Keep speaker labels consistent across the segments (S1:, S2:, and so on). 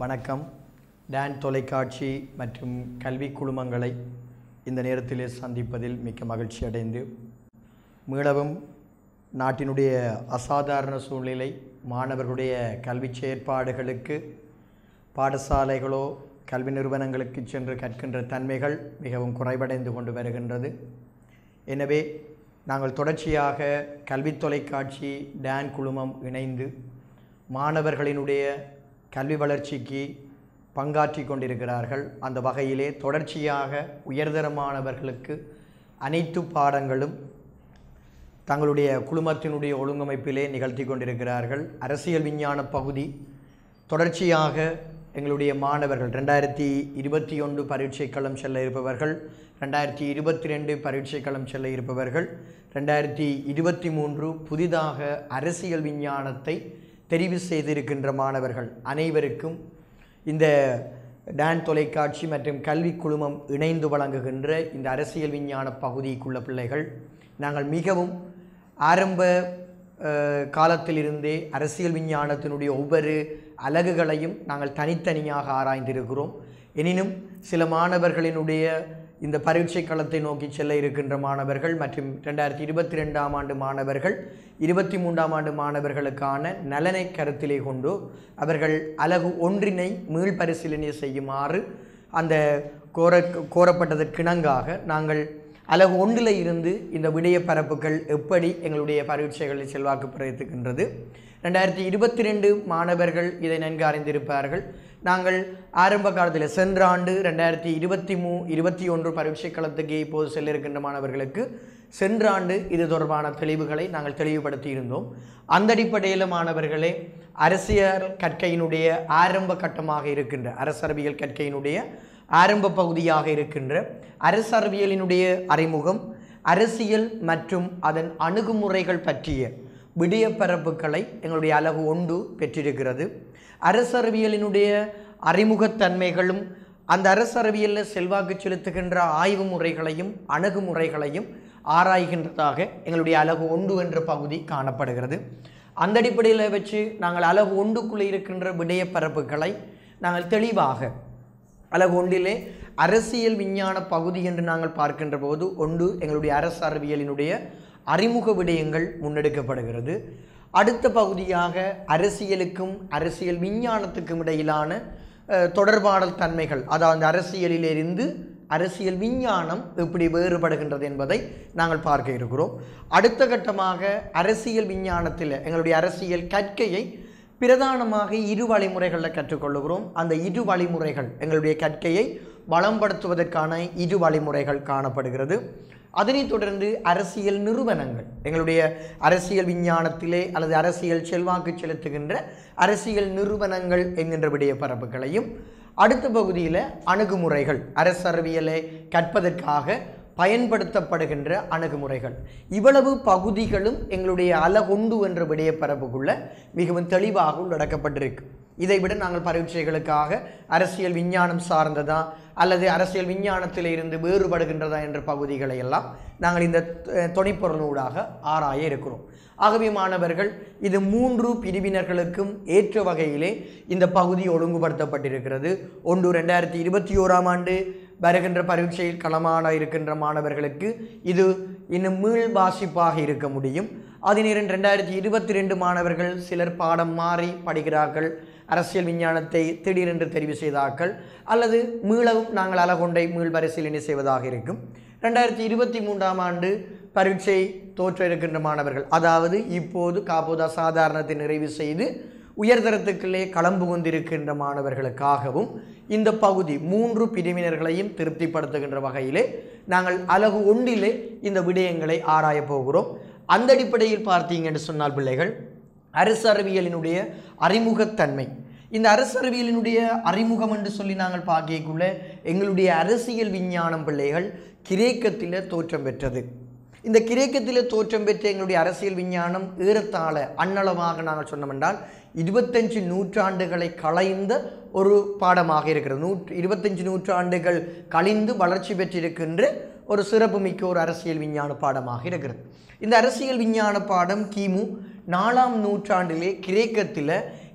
S1: வணக்கம் டான் தொலைக்காட்சி மற்றும் கல்வி குழுமங்களை இந்த நேரத்திலே சந்திப்பதில் மிக்க மகிழ்ச்சி அடைந்து மீளவும் நாட்டினுடைய அசாதாரண சூழ்நிலை மாணவர்களுடைய கல்வி செயற்பாடுகளுக்கு பாடசாலைகளோ கல்வி நிறுவனங்களுக்கு சென்று கற்கின்ற தன்மைகள் மிகவும் குறைவடைந்து கொண்டு வருகின்றது எனவே நாங்கள் தொடர்ச்சியாக கல்வி தொலைக்காட்சி டான் குழுமம் இணைந்து மாணவர்களினுடைய கல்வி வளர்ச்சிக்கு பங்காற்றி கொண்டிருக்கிறார்கள் அந்த வகையிலே தொடர்ச்சியாக உயர்தர மாணவர்களுக்கு அனைத்து பாடங்களும் தங்களுடைய குழுமத்தினுடைய ஒழுங்கமைப்பிலே நிகழ்த்தி கொண்டிருக்கிறார்கள் அரசியல் விஞ்ஞான பகுதி தொடர்ச்சியாக எங்களுடைய மாணவர்கள் ரெண்டாயிரத்தி இருபத்தி ஒன்று பரீட்சைக்களம் செல்ல இருப்பவர்கள் ரெண்டாயிரத்தி இருபத்தி ரெண்டு பரீட்சைக்களம் செல்ல இருப்பவர்கள் ரெண்டாயிரத்தி இருபத்தி மூன்று புதிதாக அரசியல் விஞ்ஞானத்தை தெரிவு செய்திருக்கின்ற மாணவர்கள் அனைவருக்கும் இந்த டான் தொலைக்காட்சி மற்றும் கல்வி குழுமம் இணைந்து வழங்குகின்ற இந்த அரசியல் விஞ்ஞான பகுதிக்குள்ள பிள்ளைகள் நாங்கள் மிகவும் ஆரம்ப அஹ், காலத்திலிருந்தே அரசியல் விஞ்ஞானத்தினுடைய ஒவ்வொரு அலகுகளையும் நாங்கள் தனித்தனியாக ஆராய்ந்திருக்கிறோம் எனினும் சில மாணவர்களினுடைய இந்த பரீட்சை களத்தை நோக்கி செல்ல இருக்கின்ற மாணவர்கள் மற்றும் ரெண்டாயிரத்தி இருபத்தி ரெண்டாம் ஆண்டு மாணவர்கள் இருபத்தி மூன்றாம் ஆண்டு மாணவர்களுக்கான நலனை கருத்திலே கொண்டு அவர்கள் அலகு ஒன்றினை மீள்பரிசீலனை செய்யுமாறு அந்த கோர கோரப்பட்டதற்கிணங்காக நாங்கள் அலகு ஒன்றில் இருந்து இந்த விடய பரப்புகள் எப்படி எங்களுடைய பரீட்சைகளில் செல்வாக்கு பிரயத்துக்கின்றது ரெண்டாயிரத்தி இருபத்தி ரெண்டு மாணவர்கள் இதை நன்கு அறிந்திருப்பார்கள் நாங்கள் ஆரம்ப காலத்தில் சென்ற ஆண்டு ரெண்டாயிரத்தி இருபத்தி மூ இருபத்தி ஒன்று பரீட்சை களத்துக்கு இப்போது செல்ல இருக்கின்ற மாணவர்களுக்கு சென்ற ஆண்டு இது தொடர்பான தெளிவுகளை நாங்கள் தெளிவுபடுத்தி இருந்தோம் அந்த அடிப்படையில் மாணவர்களே அரசியல் கற்கையினுடைய ஆரம்ப கட்டமாக இருக்கின்ற அரசரவியல் கற்கையினுடைய ஆரம்ப பகுதியாக இருக்கின்ற அரசறிவியலினுடைய அறிமுகம் அரசியல் மற்றும் அதன் அணுகுமுறைகள் பற்றிய விடய பரப்புகளை எங்களுடைய அலகு ஒன்று பெற்றிருக்கிறது அரசறிவியலினுடைய அறிமுகத்தன்மைகளும் அந்த அரசறிவியலில் செல்வாக்கு செலுத்துகின்ற ஆய்வு முறைகளையும் அணுகுமுறைகளையும் ஆராய்கின்றதாக எங்களுடைய அலகு ஒன்று என்ற பகுதி காணப்படுகிறது அந்த அடிப்படையில் வச்சு நாங்கள் அலகு ஒன்றுக்குள்ளே இருக்கின்ற விடய பரப்புகளை நாங்கள் தெளிவாக அலகு ஒன்றிலே அரசியல் விஞ்ஞான பகுதி என்று நாங்கள் பார்க்கின்ற போது ஒன்று எங்களுடைய அரசு அறிவியலினுடைய அறிமுக விடயங்கள் முன்னெடுக்கப்படுகிறது அடுத்த பகுதியாக அரசியலுக்கும் அரசியல் விஞ்ஞானத்துக்கும் இடையிலான அஹ், தொடர்பாடல் தன்மைகள் அதாவது அரசியலிலிருந்து அரசியல் விஞ்ஞானம் எப்படி வேறுபடுகின்றது என்பதை நாங்கள் பார்க்க இருக்கிறோம் அடுத்த கட்டமாக அரசியல் விஞ்ஞானத்தில் எங்களுடைய அரசியல் கற்கையை பிரதானமாக இரு வழிமுறைகளில் கற்றுக்கொள்ளுகிறோம் அந்த இரு வழிமுறைகள் எங்களுடைய கற்கையை வளம்படுத்துவதற்கான இரு வழிமுறைகள் காணப்படுகிறது அதனைத் தொடர்ந்து அரசியல் நிறுவனங்கள் எங்களுடைய அரசியல் விஞ்ஞானத்திலே அல்லது அரசியல் செல்வாக்கு செலுத்துகின்ற அரசியல் நிறுவனங்கள் என்கின்ற விடய பரப்புகளையும் அடுத்த பகுதியில் அணுகுமுறைகள் அரசறிவியலை கற்பதற்காக பயன்படுத்தப்படுகின்ற அணுகுமுறைகள் இவ்வளவு பகுதிகளும் எங்களுடைய அலகொண்டு என்ற விடய பரப்புக்குள்ள மிகவும் தெளிவாக உள்ளடக்கப்பட்டிருக்கு இதைவிட நாங்கள் பரீட்சைகளுக்காக அரசியல் விஞ்ஞானம் சார்ந்ததா அல்லது அரசியல் விஞ்ஞானத்தில் இருந்து வேறுபடுகின்றதா என்ற பகுதிகளை எல்லாம் நாங்கள் இந்த அஹ், துணைப்பொருளூடாக ஆராய இருக்கிறோம் ஆகவே மாணவர்கள் இது மூன்று பிரிவினர்களுக்கும் ஏற்ற வகையிலே இந்த பகுதி ஒழுங்குபடுத்தப்பட்டிருக்கிறது ஒன்று ரெண்டாயிரத்தி இருபத்தி ஓராம் ஆண்டு வருகின்ற பரீட்சையில் களமான இருக்கின்ற மாணவர்களுக்கு இது இன்னும் மீள் வாசிப்பாக இருக்க முடியும் அதனிரன் ரெண்டாயிரத்தி இருபத்தி ரெண்டு மாணவர்கள் சிலர் பாடம் மாறி படிக்கிறார்கள் அரசியல் விஞ்ஞானத்தை திடீரென்று தெரிவு செய்தார்கள் அல்லது மீளவும் நாங்கள் அலகொண்டை மீள் பரிசீலனை செய்வதாக இருக்கும் ரெண்டாயிரத்தி இருபத்தி மூன்றாம் ஆண்டு பரீட்சை தோற்ற இருக்கின்ற மாணவர்கள் அதாவது இப்போது காப்போதா சாதாரணத்தை நிறைவு செய்து உயர்தரத்துக்குள்ளே களம்பு கொண்டிருக்கின்ற மாணவர்களுக்காகவும் இந்த பகுதி மூன்று பிரிவினர்களையும் திருப்திப்படுத்துகின்ற வகையிலே நாங்கள் அலகு ஒன்றிலே இந்த விடயங்களை ஆராயப் போகிறோம் அந்த அடிப்படையில் பார்த்தீங்கன்னு சொன்னால் பிள்ளைகள் அரசறிவியலினுடைய அறிமுகத்தன்மை இந்த அரசறிவியலினுடைய அறிமுகம் என்று சொல்லி நாங்கள் பார்க்கக்குள்ள எங்களுடைய அரசியல் விஞ்ஞானம் பிள்ளைகள் கிரேக்கத்தில் தோற்றம் பெற்றது இந்த கிரேக்கத்தில் தோற்றம் பெற்ற எங்களுடைய அரசியல் விஞ்ஞானம் ஏறத்தாழ அன்னளவாக நாங்கள் சொன்னோம் இருபத்தஞ்சு நூற்றாண்டுகளை களைந்த ஒரு பாடமாக இருக்கிறது நூற்று இருபத்தஞ்சு நூற்றாண்டுகள் கழிந்து வளர்ச்சி பெற்றிருக்கின்ற ஒரு சிறப்புமிக்க ஒரு அரசியல் விஞ்ஞான பாடமாக இருக்கிறது இந்த அரசியல் விஞ்ஞான பாடம் கிமு நாலாம் நூற்றாண்டிலே கிரேக்கத்தில்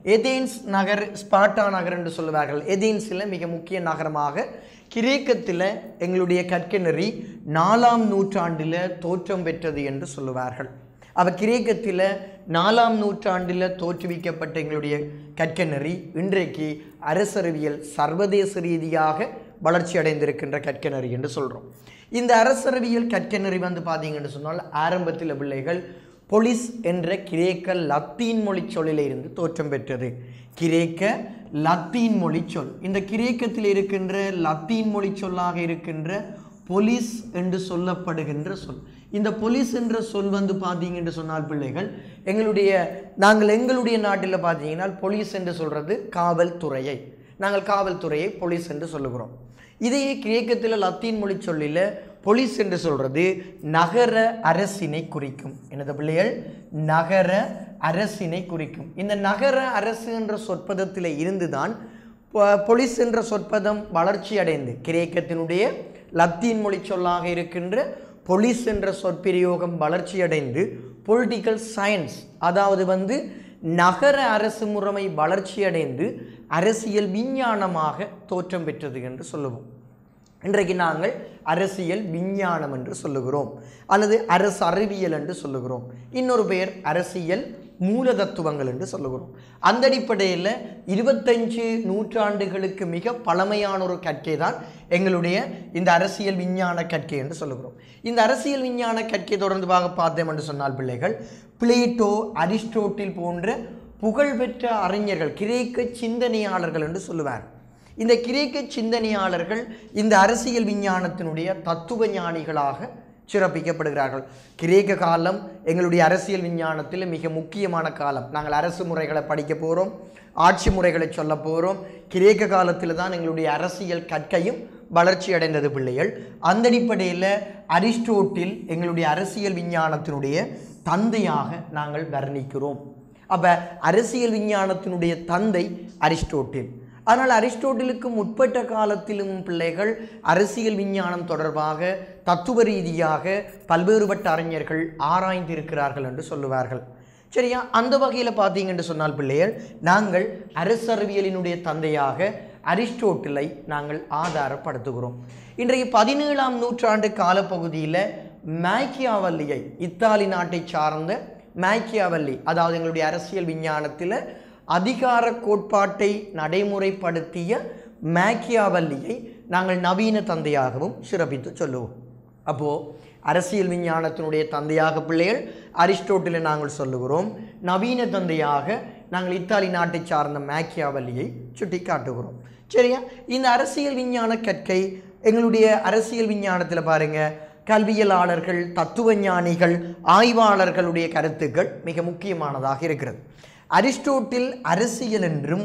S1: எதேன்ஸ் நகர் ஸ்பார்ட்டா நகர் என்று சொல்லுவார்கள் எதேன்ஸில் மிக முக்கிய நகரமாக கிரேக்கத்தில் எங்களுடைய கற்கநெறி நாலாம் நூற்றாண்டில் தோற்றம் பெற்றது என்று சொல்லுவார்கள் அவ கிரேக்கத்தில் நாலாம் நூற்றாண்டில் தோற்றுவிக்கப்பட்ட எங்களுடைய கற்கநெறி இன்றைக்கு அரசறிவியல் சர்வதேச ரீதியாக வளர்ச்சி அடைந்திருக்கின்ற கற்கநெறி என்று சொல்கிறோம் இந்த அரசறிவியல் கற்கநெறி வந்து பார்த்தீங்கன்னு சொன்னால் ஆரம்பத்தில் பிள்ளைகள் பொலிஸ் என்ற கிரேக்க லத்தீன் மொழி சொல்லில் இருந்து தோற்றம் பெற்றது கிரேக்க லத்தீன் மொழி சொல் இந்த கிரேக்கத்தில் இருக்கின்ற லத்தீன் மொழி சொல்லாக இருக்கின்ற பொலிஸ் என்று சொல்லப்படுகின்ற சொல் இந்த பொலிஸ் என்ற சொல் வந்து பார்த்தீங்க என்று சொன்னால் பிள்ளைகள் எங்களுடைய நாங்கள் எங்களுடைய நாட்டில் பார்த்தீங்கன்னா பொலிஸ் என்று சொல்கிறது காவல்துறையை நாங்கள் காவல்துறையை பொலிஸ் என்று சொல்லுகிறோம் இதையே கிரேக்கத்தில் லத்தீன் மொழி சொல்லில் பொலிஸ் என்று சொல்கிறது நகர அரசினை குறிக்கும் எனது பிள்ளைகள் நகர அரசினை குறிக்கும் இந்த நகர அரசு என்ற சொற்பதத்தில் இருந்துதான் பொ- பொலிஸ் என்ற சொற்பதம் வளர்ச்சி அடைந்து கிரேக்கத்தினுடைய லத்தீன் மொழி சொல்லாக இருக்கின்ற பொலிஸ் என்ற சொற்பிரயோகம் வளர்ச்சி அடைந்து பொலிட்டிக்கல் சயின்ஸ் அதாவது வந்து நகர அரசு முறைமை வளர்ச்சி அடைந்து அரசியல் விஞ்ஞானமாக தோற்றம் பெற்றது என்று சொல்லுவோம் இன்றைக்கு நாங்கள் அரசியல் விஞ்ஞானம் என்று சொல்லுகிறோம் அல்லது அரசு அறிவியல் என்று சொல்லுகிறோம் இன்னொரு பெயர் அரசியல் மூல தத்துவங்கள் என்று சொல்லுகிறோம் அந்த அடிப்படையில் இருபத்தஞ்சு நூற்றாண்டுகளுக்கு மிக பழமையான ஒரு கற்கை தான் எங்களுடைய இந்த அரசியல் விஞ்ஞான கற்கை என்று சொல்லுகிறோம் இந்த அரசியல் விஞ்ஞான கற்கை தொடர்ந்து பார்க்க பார்த்தோம் என்று சொன்னால் பிள்ளைகள் பிளேட்டோ அரிஸ்டோட்டில் போன்ற புகழ்பெற்ற அறிஞர்கள் கிரேக்க சிந்தனையாளர்கள் என்று சொல்லுவார் இந்த கிரேக்க சிந்தனையாளர்கள் இந்த அரசியல் விஞ்ஞானத்தினுடைய தத்துவ ஞானிகளாக சிறப்பிக்கப்படுகிறார்கள் கிரேக்க காலம் எங்களுடைய அரசியல் விஞ்ஞானத்தில் மிக முக்கியமான காலம் நாங்கள் அரசு முறைகளை படிக்க போகிறோம் ஆட்சி முறைகளை சொல்ல போகிறோம் கிரேக்க காலத்தில் தான் எங்களுடைய அரசியல் கற்கையும் வளர்ச்சி அடைந்தது பிள்ளைகள் அந்த அடிப்படையில் அரிஸ்டோட்டில் எங்களுடைய அரசியல் விஞ்ஞானத்தினுடைய தந்தையாக நாங்கள் வர்ணிக்கிறோம் அப்போ அரசியல் விஞ்ஞானத்தினுடைய தந்தை அரிஸ்டோட்டில் ஆனால் அரிஸ்டோட்டிலுக்கு முற்பட்ட காலத்திலும் பிள்ளைகள் அரசியல் விஞ்ஞானம் தொடர்பாக தத்துவ ரீதியாக பல்வேறுபட்ட அறிஞர்கள் ஆராய்ந்திருக்கிறார்கள் என்று சொல்லுவார்கள் சரியா அந்த வகையில் பார்த்தீங்கன்னு சொன்னால் பிள்ளைகள் நாங்கள் அரசறிவியலினுடைய தந்தையாக அரிஸ்டோட்டிலை நாங்கள் ஆதாரப்படுத்துகிறோம் இன்றைய பதினேழாம் நூற்றாண்டு காலப்பகுதியில் மேக்கியாவல்லியை இத்தாலி நாட்டை சார்ந்த மேக்கியாவல்லி அதாவது எங்களுடைய அரசியல் விஞ்ஞானத்தில் அதிகார கோட்பாட்டை நடைமுறைப்படுத்திய மேக்கியாவல்லியை நாங்கள் நவீன தந்தையாகவும் சிறப்பித்து சொல்லுவோம் அப்போது அரசியல் விஞ்ஞானத்தினுடைய தந்தையாக பிள்ளைகள் அரிஸ்டோட்டிலை நாங்கள் சொல்லுகிறோம் நவீன தந்தையாக நாங்கள் இத்தாலி நாட்டை சார்ந்த மேக்கியாவல்லியை சுட்டி காட்டுகிறோம் சரியா இந்த அரசியல் விஞ்ஞான கற்கை எங்களுடைய அரசியல் விஞ்ஞானத்தில் பாருங்க கல்வியலாளர்கள் தத்துவ ஞானிகள் ஆய்வாளர்களுடைய கருத்துக்கள் மிக முக்கியமானதாக இருக்கிறது அரிஸ்டோட்டில் அரசியல் என்றும்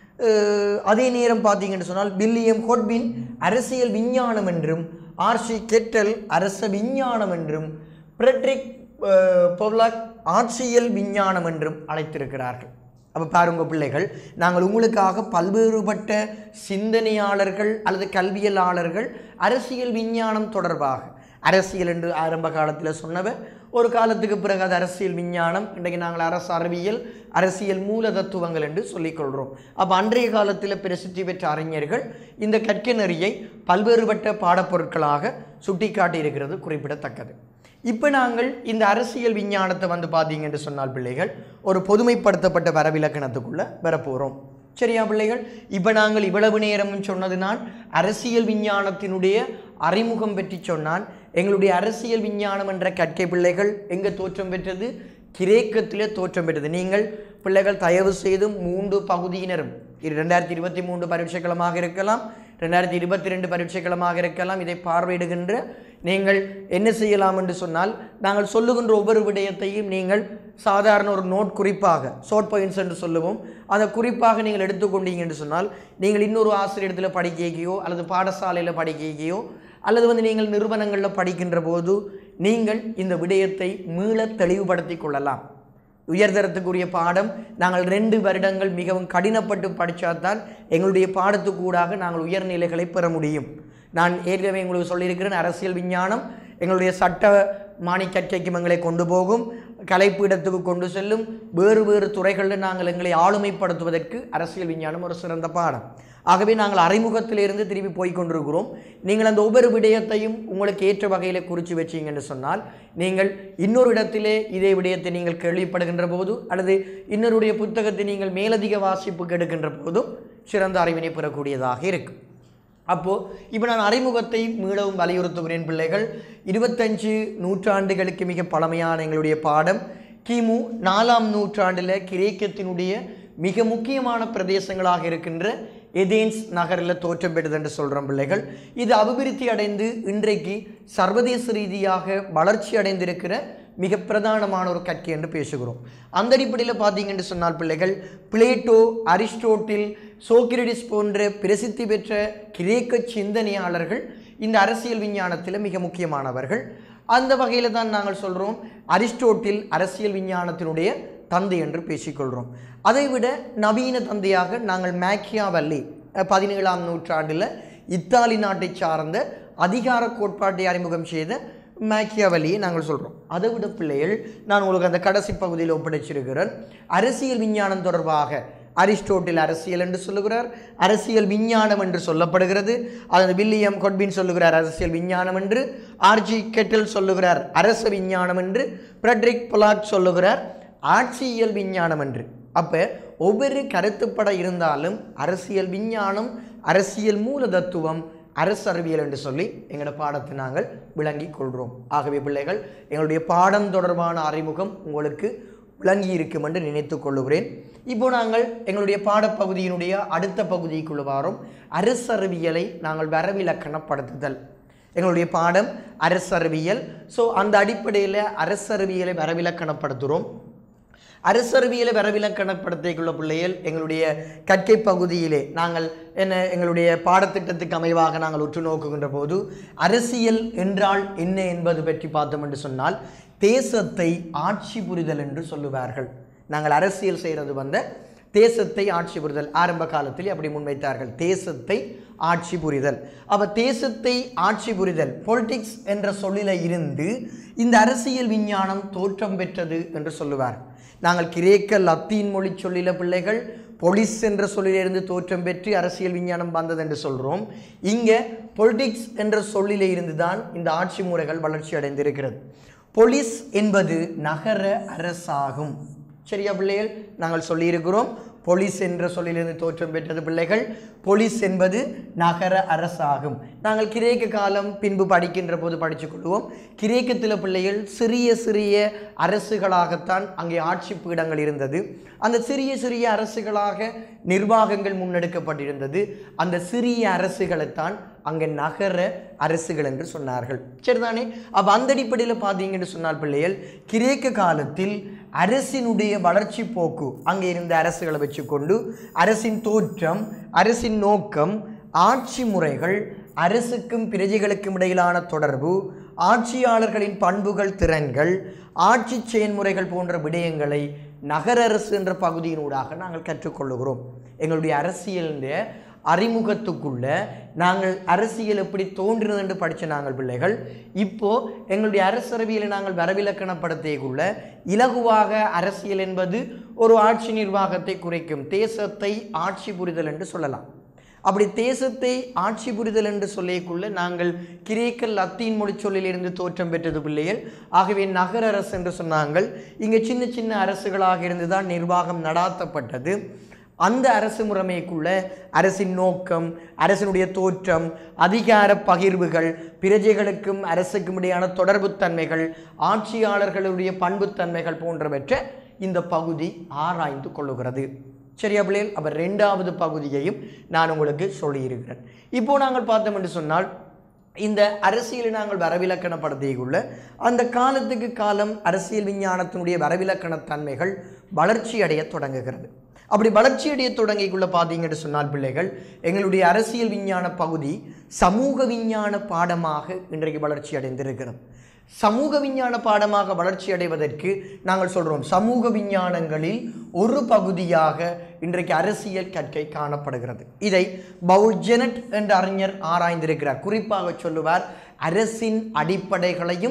S1: அஹ், அதே நேரம் பார்த்தீங்கன்னு சொன்னால் வில்லியம் ஹொட்பின் அரசியல் விஞ்ஞானம் என்றும் ஆர்சி கெட்டல் அரச விஞ்ஞானம் என்றும் பிரெட்ரிக் பொவ்லாக் ஆட்சியல் விஞ்ஞானம் என்றும் அழைத்திருக்கிறார்கள் அப்போ பாருங்க பிள்ளைகள் நாங்கள் உங்களுக்காக பல்வேறுபட்ட சிந்தனையாளர்கள் அல்லது கல்வியலாளர்கள் அரசியல் விஞ்ஞானம் தொடர்பாக அரசியல் என்று ஆரம்ப காலத்தில் சொன்னவர் ஒரு காலத்துக்கு பிறகு அது அரசியல் விஞ்ஞானம் இன்றைக்கு நாங்கள் அரசு அறிவியல் அரசியல் மூல தத்துவங்கள் என்று சொல்லிக்கொள்கிறோம் அப்போ அன்றைய காலத்தில் பிரசித்தி பெற்ற அறிஞர்கள் இந்த கற்கை நெறியை பல்வேறுபட்ட பாடப்பொருட்களாக சுட்டிக்காட்டியிருக்கிறது குறிப்பிடத்தக்கது இப்போ நாங்கள் இந்த அரசியல் விஞ்ஞானத்தை வந்து பார்த்தீங்கன்னு சொன்னால் பிள்ளைகள் ஒரு பொதுமைப்படுத்தப்பட்ட வரவிலக்கணத்துக்குள்ளே வரப்போகிறோம் சரியா பிள்ளைகள் இப்போ நாங்கள் இவ்வளவு நேரமும் சொன்னது நான் அரசியல் விஞ்ஞானத்தினுடைய அறிமுகம் பற்றி சொன்னான் எங்களுடைய அரசியல் விஞ்ஞானம் என்ற கற்கை பிள்ளைகள் எங்கே தோற்றம் பெற்றது கிரேக்கத்திலே தோற்றம் பெற்றது நீங்கள் பிள்ளைகள் தயவு செய்து மூன்று பகுதியினரும் இது ரெண்டாயிரத்தி இருபத்தி மூன்று பரீட்சைக்களமாக இருக்கலாம் ரெண்டாயிரத்தி இருபத்தி ரெண்டு பரீட்சைக்களமாக இருக்கலாம் இதை பார்வையிடுகின்ற நீங்கள் என்ன செய்யலாம் என்று சொன்னால் நாங்கள் சொல்லுகின்ற ஒவ்வொரு விடயத்தையும் நீங்கள் சாதாரண ஒரு நோட் குறிப்பாக ஷார்ட் பாயிண்ட்ஸ் என்று சொல்லுவோம் அதை குறிப்பாக நீங்கள் எடுத்துக்கொண்டீங்க என்று சொன்னால் நீங்கள் இன்னொரு ஆசிரியத்தில் படிக்கையோ அல்லது பாடசாலையில் படிக்கையோ அல்லது வந்து நீங்கள் நிறுவனங்களில் படிக்கின்ற போது நீங்கள் இந்த விடயத்தை மீள தெளிவுபடுத்தி கொள்ளலாம் உயர்தரத்துக்குரிய பாடம் நாங்கள் ரெண்டு வருடங்கள் மிகவும் கடினப்பட்டு படித்தால்தான் எங்களுடைய பாடத்துக்கூடாக நாங்கள் உயர்நிலைகளை பெற முடியும் நான் ஏற்கனவே உங்களுக்கு சொல்லியிருக்கிறேன் அரசியல் விஞ்ஞானம் எங்களுடைய சட்ட மானிக்கற்கைக்கும் எங்களை கொண்டு போகும் கலைப்பீடத்துக்கு கொண்டு செல்லும் வேறு வேறு துறைகளில் நாங்கள் எங்களை ஆளுமைப்படுத்துவதற்கு அரசியல் விஞ்ஞானம் ஒரு சிறந்த பாடம் ஆகவே நாங்கள் அறிமுகத்திலிருந்து திரும்பி போய் கொண்டிருக்கிறோம் நீங்கள் அந்த ஒவ்வொரு விடயத்தையும் உங்களுக்கு ஏற்ற வகையில் குறித்து வச்சீங்கன்னு சொன்னால் நீங்கள் இன்னொரு இடத்திலே இதே விடயத்தை நீங்கள் கேள்விப்படுகின்ற போது அல்லது இன்னொருடைய புத்தகத்தை நீங்கள் மேலதிக வாசிப்புக்கு எடுக்கின்ற போதும் சிறந்த அறிவினை பெறக்கூடியதாக இருக்கும் அப்போது இப்போ நான் அறிமுகத்தை மீளவும் வலியுறுத்துகிறேன் பிள்ளைகள் இருபத்தஞ்சு நூற்றாண்டுகளுக்கு மிக பழமையான எங்களுடைய பாடம் கிமு நாலாம் நூற்றாண்டில் கிரேக்கத்தினுடைய மிக முக்கியமான பிரதேசங்களாக இருக்கின்ற எதேன்ஸ் நகரில் தோற்றம் பெற்றது என்று சொல்கிறோம் பிள்ளைகள் இது அபிவிருத்தி அடைந்து இன்றைக்கு சர்வதேச ரீதியாக வளர்ச்சி அடைந்திருக்கிற மிக பிரதானமான ஒரு கட்சி என்று பேசுகிறோம் அந்த அடிப்படையில் பார்த்தீங்கன்னு சொன்னால் பிள்ளைகள் பிளேட்டோ அரிஸ்டோட்டில் சோக்ரடிஸ் போன்ற பிரசித்தி பெற்ற கிரேக்க சிந்தனையாளர்கள் இந்த அரசியல் விஞ்ஞானத்தில் மிக முக்கியமானவர்கள் அந்த வகையில் தான் நாங்கள் சொல்கிறோம் அரிஸ்டோட்டில் அரசியல் விஞ்ஞானத்தினுடைய தந்தை என்று பேசிக்கொள்கிறோம் அதைவிட நவீன தந்தையாக நாங்கள் மேக்கியாவல்லி அஹ், பதினேழாம் நூற்றாண்டில் இத்தாலி நாட்டை சார்ந்த அதிகார கோட்பாட்டை அறிமுகம் செய்த மேக்கியாவலியை நாங்கள் சொல்கிறோம் அதை விட பிள்ளைகள் நான் உங்களுக்கு அந்த கடைசி பகுதியில் ஒப்படைச்சிருக்கிறேன் அரசியல் விஞ்ஞானம் தொடர்பாக அரிஸ்டோட்டில் அரசியல் என்று சொல்லுகிறார் அரசியல் விஞ்ஞானம் என்று சொல்லப்படுகிறது அது வில்லியம் கொட்பின் சொல்லுகிறார் அரசியல் விஞ்ஞானம் என்று ஆர்ஜி கெட்டில் சொல்லுகிறார் அரச விஞ்ஞானம் என்று ஃப்ரெட்ரிக் பொலாக் சொல்லுகிறார் ஆட்சியியல் விஞ்ஞானம் என்று அப்போ ஒவ்வொரு கருத்துப்பட இருந்தாலும் அரசியல் விஞ்ஞானம் அரசியல் மூல தத்துவம் அரசறிவியல் என்று சொல்லி எங்களோட பாடத்தை நாங்கள் விளங்கி கொள்கிறோம் ஆகவே பிள்ளைகள் எங்களுடைய பாடம் தொடர்பான அறிமுகம் உங்களுக்கு விளங்கி இருக்கும் என்று நினைத்துக் கொள்ளுகிறேன் இப்போ நாங்கள் எங்களுடைய பாடப்பகுதியினுடைய அடுத்த பகுதிக்குள்ள வாரோம் அரசறிவியலை நாங்கள் வரவிலக்கணப்படுத்துதல் எங்களுடைய பாடம் அரசறிவியல் ஸோ அந்த அடிப்படையில் அரசறிவியலை வரவிலக்கணப்படுத்துகிறோம் அரசறிவியலை வரவிலக்கணப்படுத்திக்குள்ள பிள்ளைகள் எங்களுடைய கற்கை பகுதியிலே நாங்கள் என்ன எங்களுடைய பாடத்திட்டத்துக்கு அமைவாக நாங்கள் உற்று நோக்குகின்ற போது அரசியல் என்றால் என்ன என்பது பற்றி பார்த்தோம் என்று சொன்னால் தேசத்தை ஆட்சி புரிதல் என்று சொல்லுவார்கள் நாங்கள் அரசியல் செய்கிறது வந்த தேசத்தை ஆட்சி புரிதல் ஆரம்ப காலத்தில் அப்படி முன்வைத்தார்கள் தேசத்தை ஆட்சி புரிதல் அப்ப தேசத்தை ஆட்சி புரிதல் பொலிட்டிக்ஸ் என்ற சொல்லில இருந்து இந்த அரசியல் விஞ்ஞானம் தோற்றம் பெற்றது என்று சொல்லுவார் நாங்கள் கிரேக்க லத்தீன் மொழி சொல்லில பிள்ளைகள் பொலிஸ் என்ற சொல்லிலிருந்து தோற்றம் பெற்று அரசியல் விஞ்ஞானம் வந்தது என்று சொல்கிறோம் இங்கே பொலிட்டிக்ஸ் என்ற சொல்லிலே இருந்து தான் இந்த ஆட்சி முறைகள் வளர்ச்சி அடைந்திருக்கிறது பொலிஸ் என்பது நகர அரசாகும் சரியா பிள்ளைகள் நாங்கள் சொல்லியிருக்கிறோம் பொலிஸ் என்ற சொல்லிலிருந்து தோற்றம் பெற்றது பிள்ளைகள் பொலிஸ் என்பது நகர அரசாகும் நாங்கள் கிரேக்க காலம் பின்பு படிக்கின்ற போது படித்துக் கொள்வோம் கிரேக்கத்தில் பிள்ளைகள் சிறிய சிறிய அரசுகளாகத்தான் அங்கே ஆட்சி பீடங்கள் இருந்தது அந்த சிறிய சிறிய அரசுகளாக நிர்வாகங்கள் முன்னெடுக்கப்பட்டிருந்தது அந்த சிறிய அரசுகளைத்தான் அங்கே நகர அரசுகள் என்று சொன்னார்கள் சரிதானே அப்போ அந்த அடிப்படையில் பார்த்தீங்கன்னு சொன்னால் பிள்ளைகள் கிரேக்க காலத்தில் அரசினுடைய வளர்ச்சி போக்கு அங்கே இருந்த அரசுகளை வச்சுக்கொண்டு அரசின் தோற்றம் அரசின் நோக்கம் ஆட்சி முறைகள் அரசுக்கும் பிரஜைகளுக்கும் இடையிலான தொடர்பு ஆட்சியாளர்களின் பண்புகள் திறன்கள் ஆட்சி செயல்முறைகள் போன்ற விடயங்களை நகர அரசு என்ற பகுதியினூடாக நாங்கள் கற்றுக்கொள்ளுகிறோம் எங்களுடைய அரசியலுடைய அறிமுகத்துக்குள்ள நாங்கள் அரசியல் எப்படி தோன்றினது என்று படித்த நாங்கள் பிள்ளைகள் இப்போ எங்களுடைய அரசரவியலை நாங்கள் வரவிலக்கணப்படுத்தியக்குள்ள இலகுவாக அரசியல் என்பது ஒரு ஆட்சி நிர்வாகத்தை குறைக்கும் தேசத்தை ஆட்சி புரிதல் என்று சொல்லலாம் அப்படி தேசத்தை ஆட்சி புரிதல் என்று சொல்லியக்குள்ள நாங்கள் கிரேக்க லத்தீன் மொழி சொல்லிலிருந்து தோற்றம் பெற்றது பிள்ளைகள் ஆகவே நகர அரசு என்று சொன்னாங்கள் இங்கே சின்ன சின்ன அரசுகளாக இருந்துதான் நிர்வாகம் நடாத்தப்பட்டது அந்த அரசு முறைமைக்குள்ள அரசின் நோக்கம் அரசினுடைய தோற்றம் அதிகார பகிர்வுகள் பிரஜைகளுக்கும் அரசுக்கும் இடையான தொடர்புத்தன்மைகள் ஆட்சியாளர்களுடைய பண்புத்தன்மைகள் போன்றவற்றை இந்த பகுதி ஆராய்ந்து கொள்ளுகிறது சரியா பிள்ளைகள் அப்போ ரெண்டாவது பகுதியையும் நான் உங்களுக்கு சொல்லியிருக்கிறேன் இப்போ நாங்கள் பார்த்தோம் என்று சொன்னால் இந்த அரசியலை நாங்கள் வரவிலக்கணப்படுத்தியுள்ள அந்த காலத்துக்கு காலம் அரசியல் விஞ்ஞானத்தினுடைய வரவிலக்கண தன்மைகள் வளர்ச்சி அடைய தொடங்குகிறது அப்படி வளர்ச்சி அடைய தொடங்கிக்குள்ள பார்த்தீங்கன்னு சொன்னால் பிள்ளைகள் எங்களுடைய அரசியல் விஞ்ஞான பகுதி சமூக விஞ்ஞான பாடமாக இன்றைக்கு வளர்ச்சி அடைந்திருக்கிறது சமூக விஞ்ஞான பாடமாக வளர்ச்சி அடைவதற்கு நாங்கள் சொல்கிறோம் சமூக விஞ்ஞானங்களில் ஒரு பகுதியாக இன்றைக்கு அரசியல் கற்கை காணப்படுகிறது இதை பவுல்ஜெனட் என்ற அறிஞர் ஆராய்ந்திருக்கிறார் குறிப்பாக சொல்லுவார் அரசின் அடிப்படைகளையும்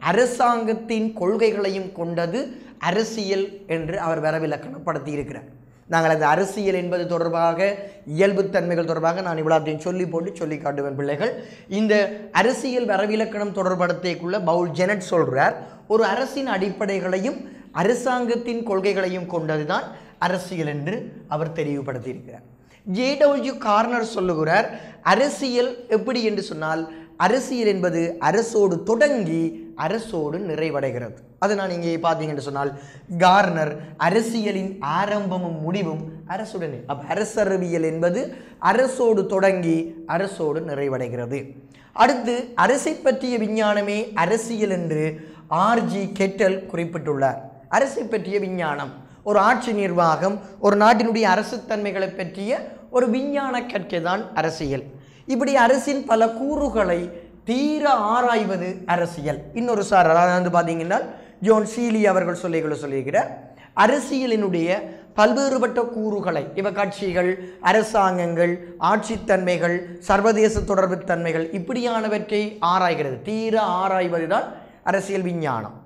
S1: அரசாங்கத்தின் கொள்கைகளையும் கொண்டது அரசியல் என்று அவர் வரவிலக்கணப்படுத்தி இருக்கிறார் நாங்கள் அந்த அரசியல் என்பது தொடர்பாக இயல்புத்தன்மைகள் தொடர்பாக நான் இவ்வளோத்தையும் சொல்லி போட்டு சொல்லி காட்டுவேன் பிள்ளைகள் இந்த அரசியல் வரவிலக்கணம் தொடர்படுத்திக்குள்ள பவுல் ஜெனட் சொல்றார் ஒரு அரசின் அடிப்படைகளையும் அரசாங்கத்தின் கொள்கைகளையும் கொண்டதுதான் அரசியல் என்று அவர் தெளிவுபடுத்தியிருக்கிறார் ஜேடபிள்யூ கார்னர் சொல்லுகிறார் அரசியல் எப்படி என்று சொன்னால் அரசியல் என்பது அரசோடு தொடங்கி அரசோடு நிறைவடைகிறது அது நான் இங்கே பார்த்தீங்கன்னு சொன்னால் கார்னர் அரசியலின் ஆரம்பமும் முடிவும் அரசுடனே அப்ப அரசறிவியல் என்பது அரசோடு தொடங்கி அரசோடு நிறைவடைகிறது அடுத்து அரசை பற்றிய விஞ்ஞானமே அரசியல் என்று ஆர்ஜி கெட்டல் குறிப்பிட்டுள்ளார் அரசை பற்றிய விஞ்ஞானம் ஒரு ஆட்சி நிர்வாகம் ஒரு நாட்டினுடைய அரசுத்தன்மைகளை பற்றிய ஒரு விஞ்ஞான கற்கை தான் அரசியல் இப்படி அரசின் பல கூறுகளை தீர ஆராய்வது அரசியல் இன்னொரு சார் அதாவது வந்து பார்த்தீங்கன்னா ஜோன் சீலி அவர்கள் சொல்லிகளை சொல்லியிருக்கிறார் அரசியலினுடைய பல்வேறுபட்ட கூறுகளை இவ கட்சிகள் அரசாங்கங்கள் ஆட்சித்தன்மைகள் சர்வதேச தொடர்பு தன்மைகள் இப்படியானவற்றை ஆராய்கிறது தீர ஆராய்வதுதான் அரசியல் விஞ்ஞானம்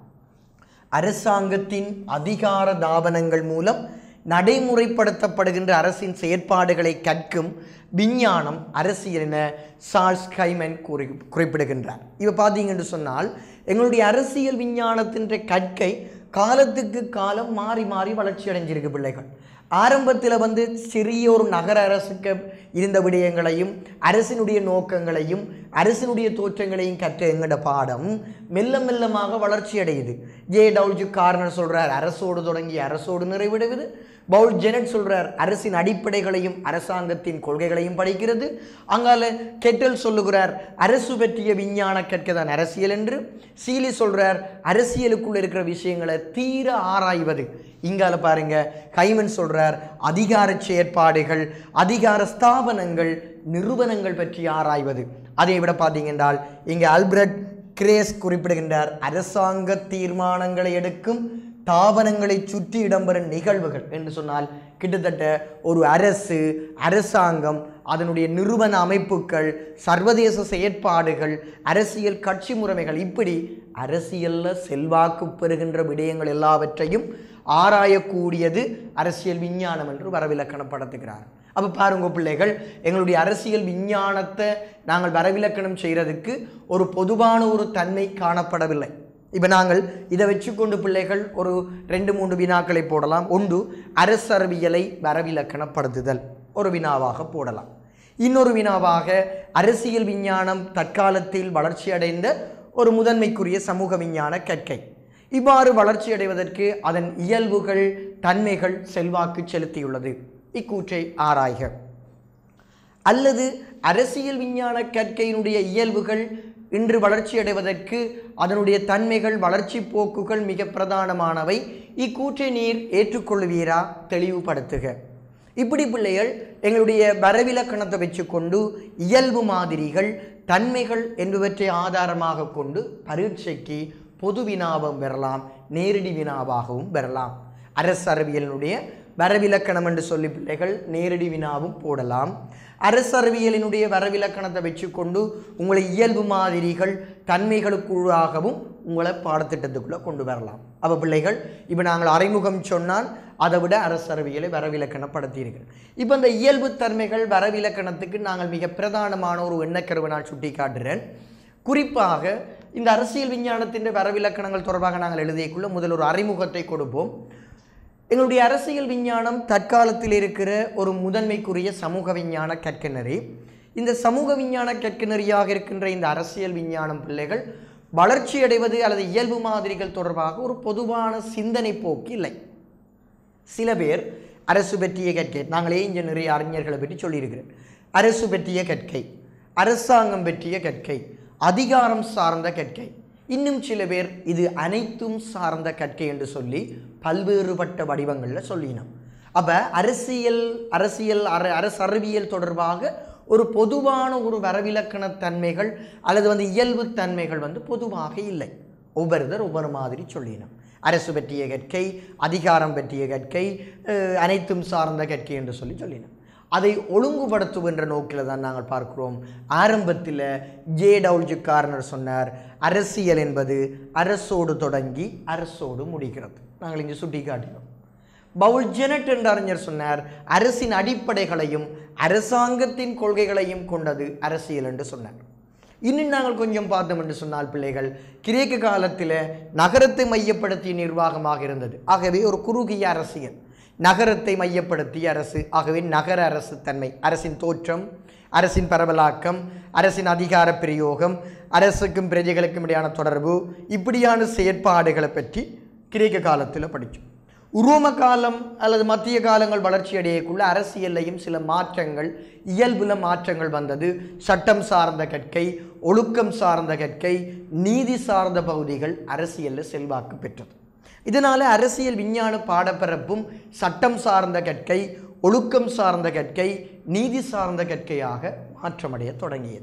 S1: அரசாங்கத்தின் அதிகார தாபனங்கள் மூலம் நடைமுறைப்படுத்தப்படுகின்ற அரசின் செயற்பாடுகளை கற்கும் விஞ்ஞானம் அரசியல் என சார்ல்ஸ் கைமன் கூறி குறிப்பிடுகின்றார் இவ பார்த்தீங்கன்னு சொன்னால் எங்களுடைய அரசியல் விஞ்ஞானத்தின் கற்கை காலத்துக்கு காலம் மாறி மாறி வளர்ச்சி அடைஞ்சிருக்கு பிள்ளைகள் ஆரம்பத்தில் வந்து சிறிய ஒரு நகர அரசுக்கு இருந்த விடயங்களையும் அரசினுடைய நோக்கங்களையும் அரசினுடைய தோற்றங்களையும் கற்ற எங்கட பாடம் மெல்ல மெல்லமாக வளர்ச்சி அடையுது ஜே டவுல்ஜு கார்னர் சொல்றார் அரசோடு தொடங்கி அரசோடு நிறைவடைவது பவுல் ஜெனட் சொல்றார் அரசின் அடிப்படைகளையும் அரசாங்கத்தின் கொள்கைகளையும் படிக்கிறது அங்கால கெட்டல் சொல்லுகிறார் அரசு பற்றிய விஞ்ஞான கற்கதான் அரசியல் என்று சீலி சொல்றார் அரசியலுக்குள்ள இருக்கிற விஷயங்களை தீர ஆராய்வது இங்கால பாருங்க கைமன் சொல்றார் அதிகார செயற்பாடுகள் அதிகார ஸ்தாபனங்கள் நிறுவனங்கள் பற்றி ஆராய்வது அதை விட பார்த்தீங்கன்றால் இங்கே ஆல்பிரட் கிரேஸ் குறிப்பிடுகின்றார் அரசாங்க தீர்மானங்களை எடுக்கும் தாபனங்களை சுற்றி இடம்பெறும் நிகழ்வுகள் என்று சொன்னால் கிட்டத்தட்ட ஒரு அரசு அரசாங்கம் அதனுடைய நிறுவன அமைப்புகள் சர்வதேச செயற்பாடுகள் அரசியல் கட்சி முறைமைகள் இப்படி அரசியலில் செல்வாக்கு பெறுகின்ற விடயங்கள் எல்லாவற்றையும் ஆராயக்கூடியது அரசியல் விஞ்ஞானம் என்று வரவிலக்கணப்படுத்துகிறார் அப்போ பாருங்க பிள்ளைகள் எங்களுடைய அரசியல் விஞ்ஞானத்தை நாங்கள் வரவிலக்கணம் செய்கிறதுக்கு ஒரு பொதுவான ஒரு தன்மை காணப்படவில்லை இப்போ நாங்கள் இதை வச்சுக்கொண்டு பிள்ளைகள் ஒரு ரெண்டு மூன்று வினாக்களை போடலாம் ஒன்று அரசறிவியலை வரவிலக்கணப்படுத்துதல் ஒரு வினாவாக போடலாம் இன்னொரு வினாவாக அரசியல் விஞ்ஞானம் தற்காலத்தில் வளர்ச்சியடைந்த ஒரு முதன்மைக்குரிய சமூக விஞ்ஞான கற்கை இவ்வாறு வளர்ச்சியடைவதற்கு அதன் இயல்புகள் தன்மைகள் செல்வாக்கு செலுத்தியுள்ளது இக்கூற்றை ஆராய்க அல்லது அரசியல் விஞ்ஞான கற்கையினுடைய இயல்புகள் இன்று வளர்ச்சியடைவதற்கு அதனுடைய தன்மைகள் வளர்ச்சி போக்குகள் மிக பிரதானமானவை இக்கூற்றை நீர் ஏற்றுக்கொள்வீரா தெளிவுபடுத்துக இப்படி பிள்ளைகள் எங்களுடைய வரவிலக்கணத்தை வச்சுக்கொண்டு இயல்பு மாதிரிகள் தன்மைகள் என்பவற்றை ஆதாரமாக கொண்டு பரீட்சைக்கு பொது வினாவும் பெறலாம் நேரடி வினாவாகவும் பெறலாம் அரசறிவியலினுடைய வரவிலக்கணம் என்று சொல்லி பிள்ளைகள் நேரடி வினாவும் போடலாம் அரசறிவியலினுடைய வரவிலக்கணத்தை வச்சுக்கொண்டு உங்களை இயல்பு மாதிரிகள் தன்மைகளுக்குள்ளாகவும் உங்களை பாடத்திட்டத்துக்குள்ளே கொண்டு வரலாம் அப்போ பிள்ளைகள் இப்போ நாங்கள் அறிமுகம் சொன்னால் அதை விட அரசறிவியலை வரவிலக்கணப்படுத்தியிருக்கிறேன் இப்போ இந்த இயல்பு தன்மைகள் வரவிலக்கணத்துக்கு நாங்கள் மிக பிரதானமான ஒரு எண்ணக்கருவை நான் சுட்டி காட்டுறேன் குறிப்பாக இந்த அரசியல் விஞ்ஞானத்தின் வரவிலக்கணங்கள் தொடர்பாக நாங்கள் எழுதியக்குள்ள முதல் ஒரு அறிமுகத்தை கொடுப்போம் எங்களுடைய அரசியல் விஞ்ஞானம் தற்காலத்தில் இருக்கிற ஒரு முதன்மைக்குரிய சமூக விஞ்ஞான கற்கநெறி இந்த சமூக விஞ்ஞான கற்கநெறியாக இருக்கின்ற இந்த அரசியல் விஞ்ஞானம் பிள்ளைகள் வளர்ச்சி அடைவது அல்லது இயல்பு மாதிரிகள் தொடர்பாக ஒரு பொதுவான சிந்தனை போக்கு இல்லை சில பேர் அரசு பற்றிய கற்கை நாங்களே இங்கே நிறைய அறிஞர்களை பற்றி சொல்லியிருக்கிறேன் அரசு பற்றிய கற்கை அரசாங்கம் பற்றிய கற்கை அதிகாரம் சார்ந்த கற்கை இன்னும் சில பேர் இது அனைத்தும் சார்ந்த கற்கை என்று சொல்லி பல்வேறுபட்ட வடிவங்களில் சொல்லினோம் அப்போ அரசியல் அரசியல் அர அரசறிவியல் தொடர்பாக ஒரு பொதுவான ஒரு வரவிலக்கண தன்மைகள் அல்லது வந்து இயல்பு தன்மைகள் வந்து பொதுவாக இல்லை ஒவ்வொருத்தர் ஒவ்வொரு மாதிரி சொல்லினோம் அரசு பற்றிய கற்கை அதிகாரம் பற்றிய கற்கை அஹ், அனைத்தும் சார்ந்த கற்கை என்று சொல்லி சொல்லினோம் அதை ஒழுங்குபடுத்துகின்ற நோக்கில் தான் நாங்கள் பார்க்கிறோம் ஆரம்பத்தில் ஜே டவுல்ஜி கார்னர் சொன்னார் அரசியல் என்பது அரசோடு தொடங்கி அரசோடு முடிகிறது நாங்கள் இங்கே சுட்டி காட்டினோம் பவுல் ஜெனட் என்ற அறிஞர் சொன்னார் அரசின் அடிப்படைகளையும் அரசாங்கத்தின் கொள்கைகளையும் கொண்டது அரசியல் என்று சொன்னார் இன்னும் நாங்கள் கொஞ்சம் பார்த்தோம் என்று சொன்னால் பிள்ளைகள் கிரேக்க காலத்தில் நகரத்தை மையப்படுத்திய நிர்வாகமாக இருந்தது ஆகவே ஒரு குறுகிய அரசியல் நகரத்தை மையப்படுத்திய அரசு ஆகவே நகர அரசு தன்மை அரசின் தோற்றம் அரசின் பரவலாக்கம் அரசின் அதிகார பிரயோகம் அரசுக்கும் பிரஜைகளுக்கும் இடையான தொடர்பு இப்படியான செயற்பாடுகளை பற்றி கிரேக்க காலத்தில் படித்தோம் உரோம காலம் அல்லது மத்திய காலங்கள் வளர்ச்சி அடையக்குள்ள அரசியல்லையும் சில மாற்றங்கள் இயல்புல மாற்றங்கள் வந்தது சட்டம் சார்ந்த கற்கை ஒழுக்கம் சார்ந்த கற்கை நீதி சார்ந்த பகுதிகள் அரசியலில் செல்வாக்கு பெற்றது இதனால் அரசியல் விஞ்ஞான பாடப்பரப்பும் சட்டம் சார்ந்த கற்கை ஒழுக்கம் சார்ந்த கற்கை நீதி சார்ந்த கற்கையாக மாற்றமடைய தொடங்கியது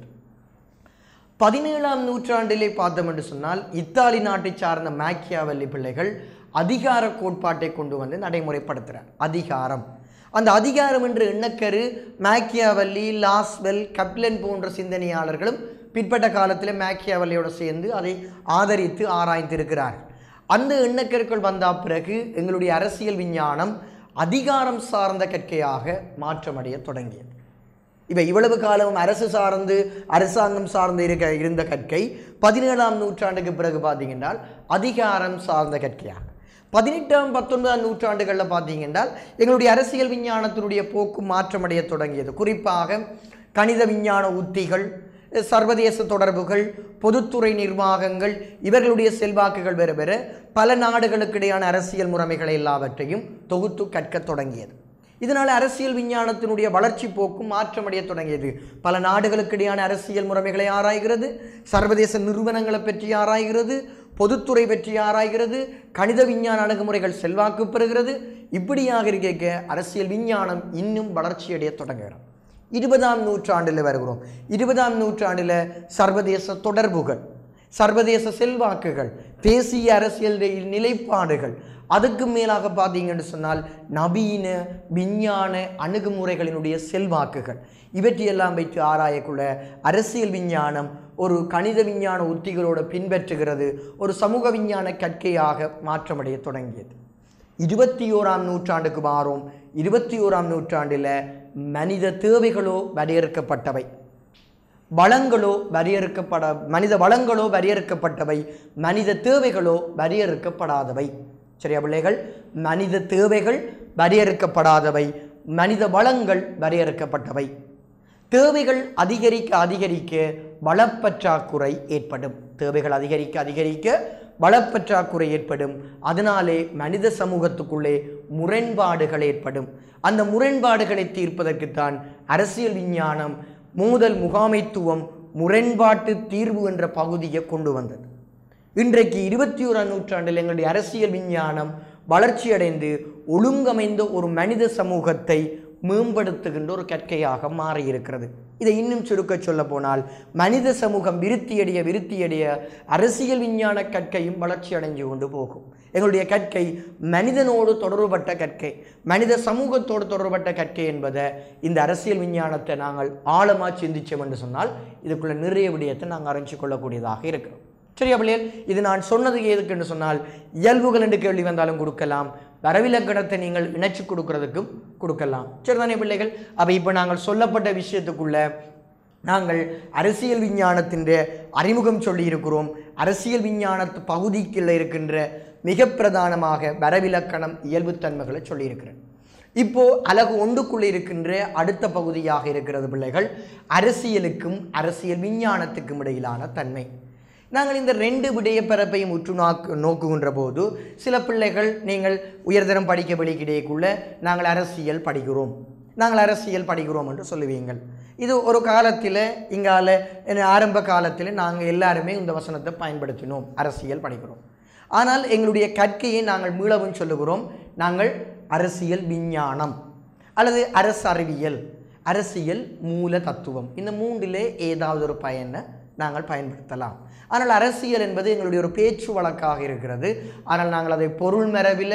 S1: பதினேழாம் நூற்றாண்டிலே பார்த்தோம் என்று சொன்னால் இத்தாலி நாட்டை சார்ந்த மேக்கியாவல்லி பிள்ளைகள் அதிகார கோட்பாட்டை கொண்டு வந்து நடைமுறைப்படுத்துகிறார் அதிகாரம் அந்த அதிகாரம் என்ற எண்ணக்கரு மேக்கியாவல்லி லாஸ்வெல் கப்லன் போன்ற சிந்தனையாளர்களும் பிற்பட்ட காலத்தில் மேக்கியாவல்லியோடு சேர்ந்து அதை ஆதரித்து ஆராய்ந்திருக்கிறார்கள் அந்த எண்ணக்கருக்கள் வந்த பிறகு எங்களுடைய அரசியல் விஞ்ஞானம் அதிகாரம் சார்ந்த கற்கையாக மாற்றமடைய தொடங்கியது இவை இவ்வளவு காலமும் அரசு சார்ந்து அரசாங்கம் சார்ந்து இருக்க இருந்த கற்கை பதினேழாம் நூற்றாண்டுக்கு பிறகு பார்த்தீங்கன்னா அதிகாரம் சார்ந்த கற்கையாக பதினெட்டாம் பத்தொன்பதாம் நூற்றாண்டுகளில் பார்த்தீங்கன்னா எங்களுடைய அரசியல் விஞ்ஞானத்தினுடைய போக்கு மாற்றமடைய தொடங்கியது குறிப்பாக கணித விஞ்ஞான உத்திகள் சர்வதேச தொடர்புகள் பொதுத்துறை நிர்வாகங்கள் இவர்களுடைய செல்வாக்குகள் பெற பெற பல நாடுகளுக்கிடையான அரசியல் முறைமைகளை எல்லாவற்றையும் தொகுத்து கற்கத் தொடங்கியது இதனால் அரசியல் விஞ்ஞானத்தினுடைய வளர்ச்சி போக்கும் மாற்றமடைய தொடங்கியது பல நாடுகளுக்கிடையான அரசியல் முறைமைகளை ஆராய்கிறது சர்வதேச நிறுவனங்களை பற்றி ஆராய்கிறது பொதுத்துறை பற்றி ஆராய்கிறது கணித விஞ்ஞான அணுகுமுறைகள் செல்வாக்கு பெறுகிறது இப்படியாக இருக்க அரசியல் விஞ்ஞானம் இன்னும் வளர்ச்சியடைய தொடங்குகிறது இருபதாம் நூற்றாண்டில் வருகிறோம் இருபதாம் நூற்றாண்டில் சர்வதேச தொடர்புகள் சர்வதேச செல்வாக்குகள் தேசிய அரசியல் நிலைப்பாடுகள் அதுக்கு மேலாக பார்த்தீங்கன்னு சொன்னால் நவீன விஞ்ஞான அணுகுமுறைகளினுடைய செல்வாக்குகள் இவற்றையெல்லாம் வைத்து ஆராயக்குள்ள அரசியல் விஞ்ஞானம் ஒரு கணித விஞ்ஞான உத்திகளோடு பின்பற்றுகிறது ஒரு சமூக விஞ்ஞான கற்கையாக மாற்றமடைய தொடங்கியது இருபத்தி ஓராம் நூற்றாண்டுக்கு மாறும் இருபத்தி ஓராம் நூற்றாண்டில் மனித தேவைகளோ வரையறுக்கப்பட்டவை வளங்களோ வரையறுக்கப்பட மனித வளங்களோ வரையறுக்கப்பட்டவை மனித தேவைகளோ வரையறுக்கப்படாதவை சரியா பிள்ளைகள் மனித தேவைகள் வரையறுக்கப்படாதவை மனித வளங்கள் வரையறுக்கப்பட்டவை தேவைகள் அதிகரிக்க அதிகரிக்க வளப்பற்றாக்குறை ஏற்படும் தேவைகள் அதிகரிக்க அதிகரிக்க வளப்பற்றாக்குறை ஏற்படும் அதனாலே மனித சமூகத்துக்குள்ளே முரண்பாடுகள் ஏற்படும் அந்த முரண்பாடுகளை தீர்ப்பதற்குத்தான் அரசியல் விஞ்ஞானம் மோதல் முகாமைத்துவம் முரண்பாட்டு தீர்வு என்ற பகுதியை கொண்டு வந்தது இன்றைக்கு இருபத்தி ஓராம் நூற்றாண்டில் எங்களுடைய அரசியல் விஞ்ஞானம் வளர்ச்சியடைந்து ஒழுங்கமைந்த ஒரு மனித சமூகத்தை மேம்படுத்துகின்ற ஒரு கற்கையாக மாறியிருக்கிறது இதை இன்னும் சுருக்க சொல்ல போனால் மனித சமூகம் விருத்தியடைய விருத்தியடைய அரசியல் விஞ்ஞான கற்கையும் வளர்ச்சி அடைஞ்சு கொண்டு போகும் எங்களுடைய கற்கை மனிதனோடு தொடர்புபட்ட கற்கை மனித சமூகத்தோடு தொடர்புபட்ட கற்கை என்பதை இந்த அரசியல் விஞ்ஞானத்தை நாங்கள் ஆழமாக சிந்திச்சோம் என்று சொன்னால் இதுக்குள்ள நிறைய விடயத்தை நாங்கள் அறிஞ்சு கொள்ளக்கூடியதாக இருக்கிறோம் சரியா பிள்ளைகள் இது நான் சொன்னது எதுக்கு என்று சொன்னால் இயல்புகள் என்று கேள்வி வந்தாலும் கொடுக்கலாம் வரவிலக்கணத்தை நீங்கள் இணைச்சு கொடுக்கறதுக்கும் கொடுக்கலாம் சரிதானே பிள்ளைகள் அப்போ இப்போ நாங்கள் சொல்லப்பட்ட விஷயத்துக்குள்ள நாங்கள் அரசியல் விஞ்ஞானத்தின் அறிமுகம் சொல்லியிருக்கிறோம் அரசியல் விஞ்ஞானத்து பகுதிக்குள்ள இருக்கின்ற மிக பிரதானமாக வரவிலக்கணம் இயல்புத்தன்மைகளை சொல்லியிருக்கிறேன் இப்போ அழகு ஒன்றுக்குள்ளே இருக்கின்ற அடுத்த பகுதியாக இருக்கிறது பிள்ளைகள் அரசியலுக்கும் அரசியல் விஞ்ஞானத்துக்கும் இடையிலான தன்மை நாங்கள் இந்த ரெண்டு விடயப்பரப்பையும் உற்று நோக்கு நோக்குகின்ற போது சில பிள்ளைகள் நீங்கள் உயர்தரம் படிக்க வெளிக்கிடையக்குள்ள நாங்கள் அரசியல் படிக்கிறோம் நாங்கள் அரசியல் படிக்கிறோம் என்று சொல்லுவீங்கள் இது ஒரு காலத்தில் இங்கால என்ன, ஆரம்ப காலத்தில் நாங்கள் எல்லாருமே இந்த வசனத்தை பயன்படுத்தினோம் அரசியல் படிக்கிறோம் ஆனால் எங்களுடைய கற்கையை நாங்கள் மீளவும் சொல்லுகிறோம் நாங்கள் அரசியல் விஞ்ஞானம் அல்லது அரசு அறிவியல் அரசியல் மூல தத்துவம் இந்த மூன்றிலே ஏதாவது ஒரு பயனை நாங்கள் பயன்படுத்தலாம் ஆனால் அரசியல் என்பது எங்களுடைய ஒரு பேச்சு வழக்காக இருக்கிறது ஆனால் நாங்கள் அதை பொருள் மரபில்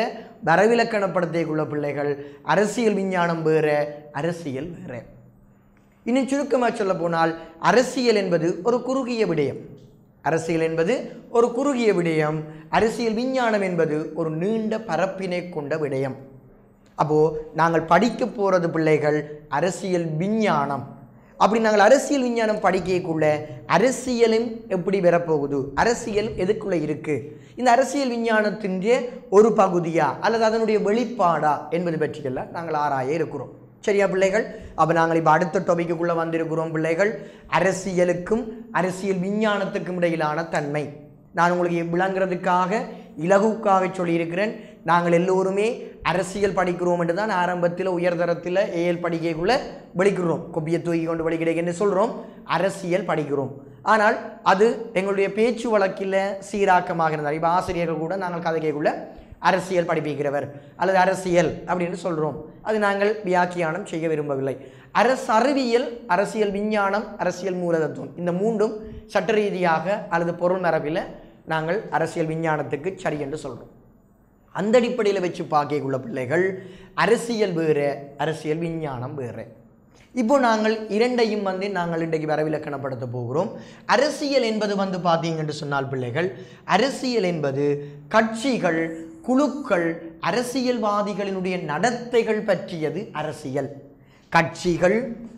S1: வரவிலக்கணப்படுத்திக்குள்ள பிள்ளைகள் அரசியல் விஞ்ஞானம் வேற அரசியல் வேற இன்னும் சுருக்கமாக சொல்ல போனால் அரசியல் என்பது ஒரு குறுகிய விடயம் அரசியல் என்பது ஒரு குறுகிய விடயம் அரசியல் விஞ்ஞானம் என்பது ஒரு நீண்ட பரப்பினை கொண்ட விடயம் அப்போது நாங்கள் படிக்க போகிறது பிள்ளைகள் அரசியல் விஞ்ஞானம் அப்படி நாங்கள் அரசியல் விஞ்ஞானம் படிக்கக்குள்ள அரசியலும் எப்படி வரப்போகுது அரசியல் எதுக்குள்ளே இருக்குது இந்த அரசியல் விஞ்ஞானத்தின் ஒரு பகுதியா அல்லது அதனுடைய வெளிப்பாடா என்பது பற்றியெல்லாம் நாங்கள் ஆராய இருக்கிறோம் சரியா பிள்ளைகள் அப்போ நாங்கள் இப்போ அடுத்த டாபிக்குள்ளே வந்திருக்கிறோம் பிள்ளைகள் அரசியலுக்கும் அரசியல் விஞ்ஞானத்துக்கும் இடையிலான தன்மை நான் உங்களுக்கு விளங்குறதுக்காக இலகுக்காக சொல்லியிருக்கிறேன் நாங்கள் எல்லோருமே அரசியல் படிக்கிறோம் என்று தான் ஆரம்பத்தில் உயர்தரத்தில் ஏஎல் படிக்கக்குள்ள படிக்கிறோம் கொப்பியை தூக்கி கொண்டு படிக்கிறேன்னு சொல்கிறோம் அரசியல் படிக்கிறோம் ஆனால் அது எங்களுடைய பேச்சு வழக்கில் சீராக்கமாக இருந்தார் இப்போ ஆசிரியர்கள் கூட நாங்கள் கதைக்குள்ள அரசியல் படிப்பிக்கிறவர் அல்லது அரசியல் அப்படின்னு சொல்கிறோம் அது நாங்கள் வியாக்கியானம் செய்ய விரும்பவில்லை அரசு அறிவியல் அரசியல் விஞ்ஞானம் அரசியல் மூலதத்துவம் இந்த மூன்றும் சட்ட ரீதியாக அல்லது பொருள் மரபில் நாங்கள் அரசியல் விஞ்ஞானத்துக்கு சரி என்று சொல்கிறோம் அந்த அடிப்படையில் வச்சு பார்க்கக்குள்ள பிள்ளைகள் அரசியல் வேறு அரசியல் விஞ்ஞானம் வேறு இப்போ நாங்கள் இரண்டையும் வந்து நாங்கள் இன்றைக்கு வரவிலக்கணப்படுத்த போகிறோம் அரசியல் என்பது வந்து பார்த்தீங்கன்னு சொன்னால் பிள்ளைகள் அரசியல் என்பது கட்சிகள் குழுக்கள் அரசியல்வாதிகளினுடைய நடத்தைகள் பற்றியது அரசியல் கட்சிகள்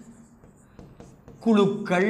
S1: குழுக்கள்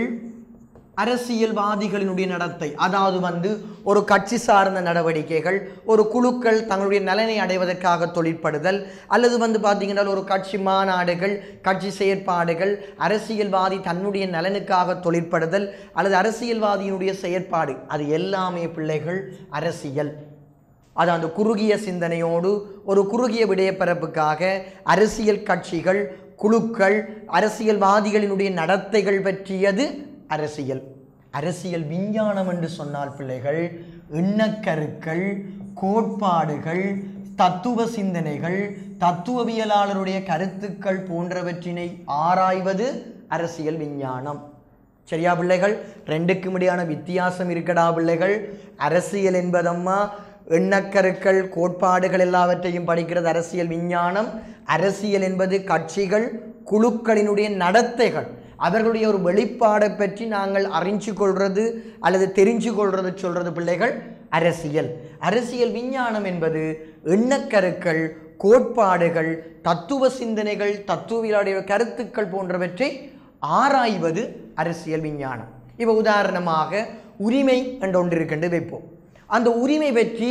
S1: அரசியல்வாதிகளினுடைய நடத்தை அதாவது வந்து ஒரு கட்சி சார்ந்த நடவடிக்கைகள் ஒரு குழுக்கள் தங்களுடைய நலனை அடைவதற்காக தொழிற்படுதல் அல்லது வந்து பார்த்தீங்கன்னா ஒரு கட்சி மாநாடுகள் கட்சி செயற்பாடுகள் அரசியல்வாதி தன்னுடைய நலனுக்காக தொழிற்படுதல் அல்லது அரசியல்வாதியினுடைய செயற்பாடு அது எல்லாமே பிள்ளைகள் அரசியல் அது அந்த குறுகிய சிந்தனையோடு ஒரு குறுகிய விடயப்பரப்புக்காக அரசியல் கட்சிகள் குழுக்கள் அரசியல்வாதிகளினுடைய நடத்தைகள் பற்றியது அரசியல் அரசியல் விஞ்ஞானம் என்று சொன்னால் பிள்ளைகள் எண்ணக்கருக்கள் கோட்பாடுகள் தத்துவ சிந்தனைகள் தத்துவவியலாளருடைய கருத்துக்கள் போன்றவற்றினை ஆராய்வது அரசியல் விஞ்ஞானம் சரியா பிள்ளைகள் ரெண்டுக்கும் இடையான வித்தியாசம் இருக்கடா பிள்ளைகள் அரசியல் என்பதம்மா எண்ணக்கருக்கள் கோட்பாடுகள் எல்லாவற்றையும் படிக்கிறது அரசியல் விஞ்ஞானம் அரசியல் என்பது கட்சிகள் குழுக்களினுடைய நடத்தைகள் அவர்களுடைய ஒரு வெளிப்பாடை பற்றி நாங்கள் அறிஞ்சு கொள்வது அல்லது தெரிஞ்சு கொள்வது சொல்றது பிள்ளைகள் அரசியல் அரசியல் விஞ்ஞானம் என்பது எண்ணக்கருக்கள் கோட்பாடுகள் தத்துவ சிந்தனைகள் தத்துவியலுடைய கருத்துக்கள் போன்றவற்றை ஆராய்வது அரசியல் விஞ்ஞானம் இப்போ உதாரணமாக உரிமை என்ற ஒன்று இருக்கின்ற வைப்போம் அந்த உரிமை பற்றி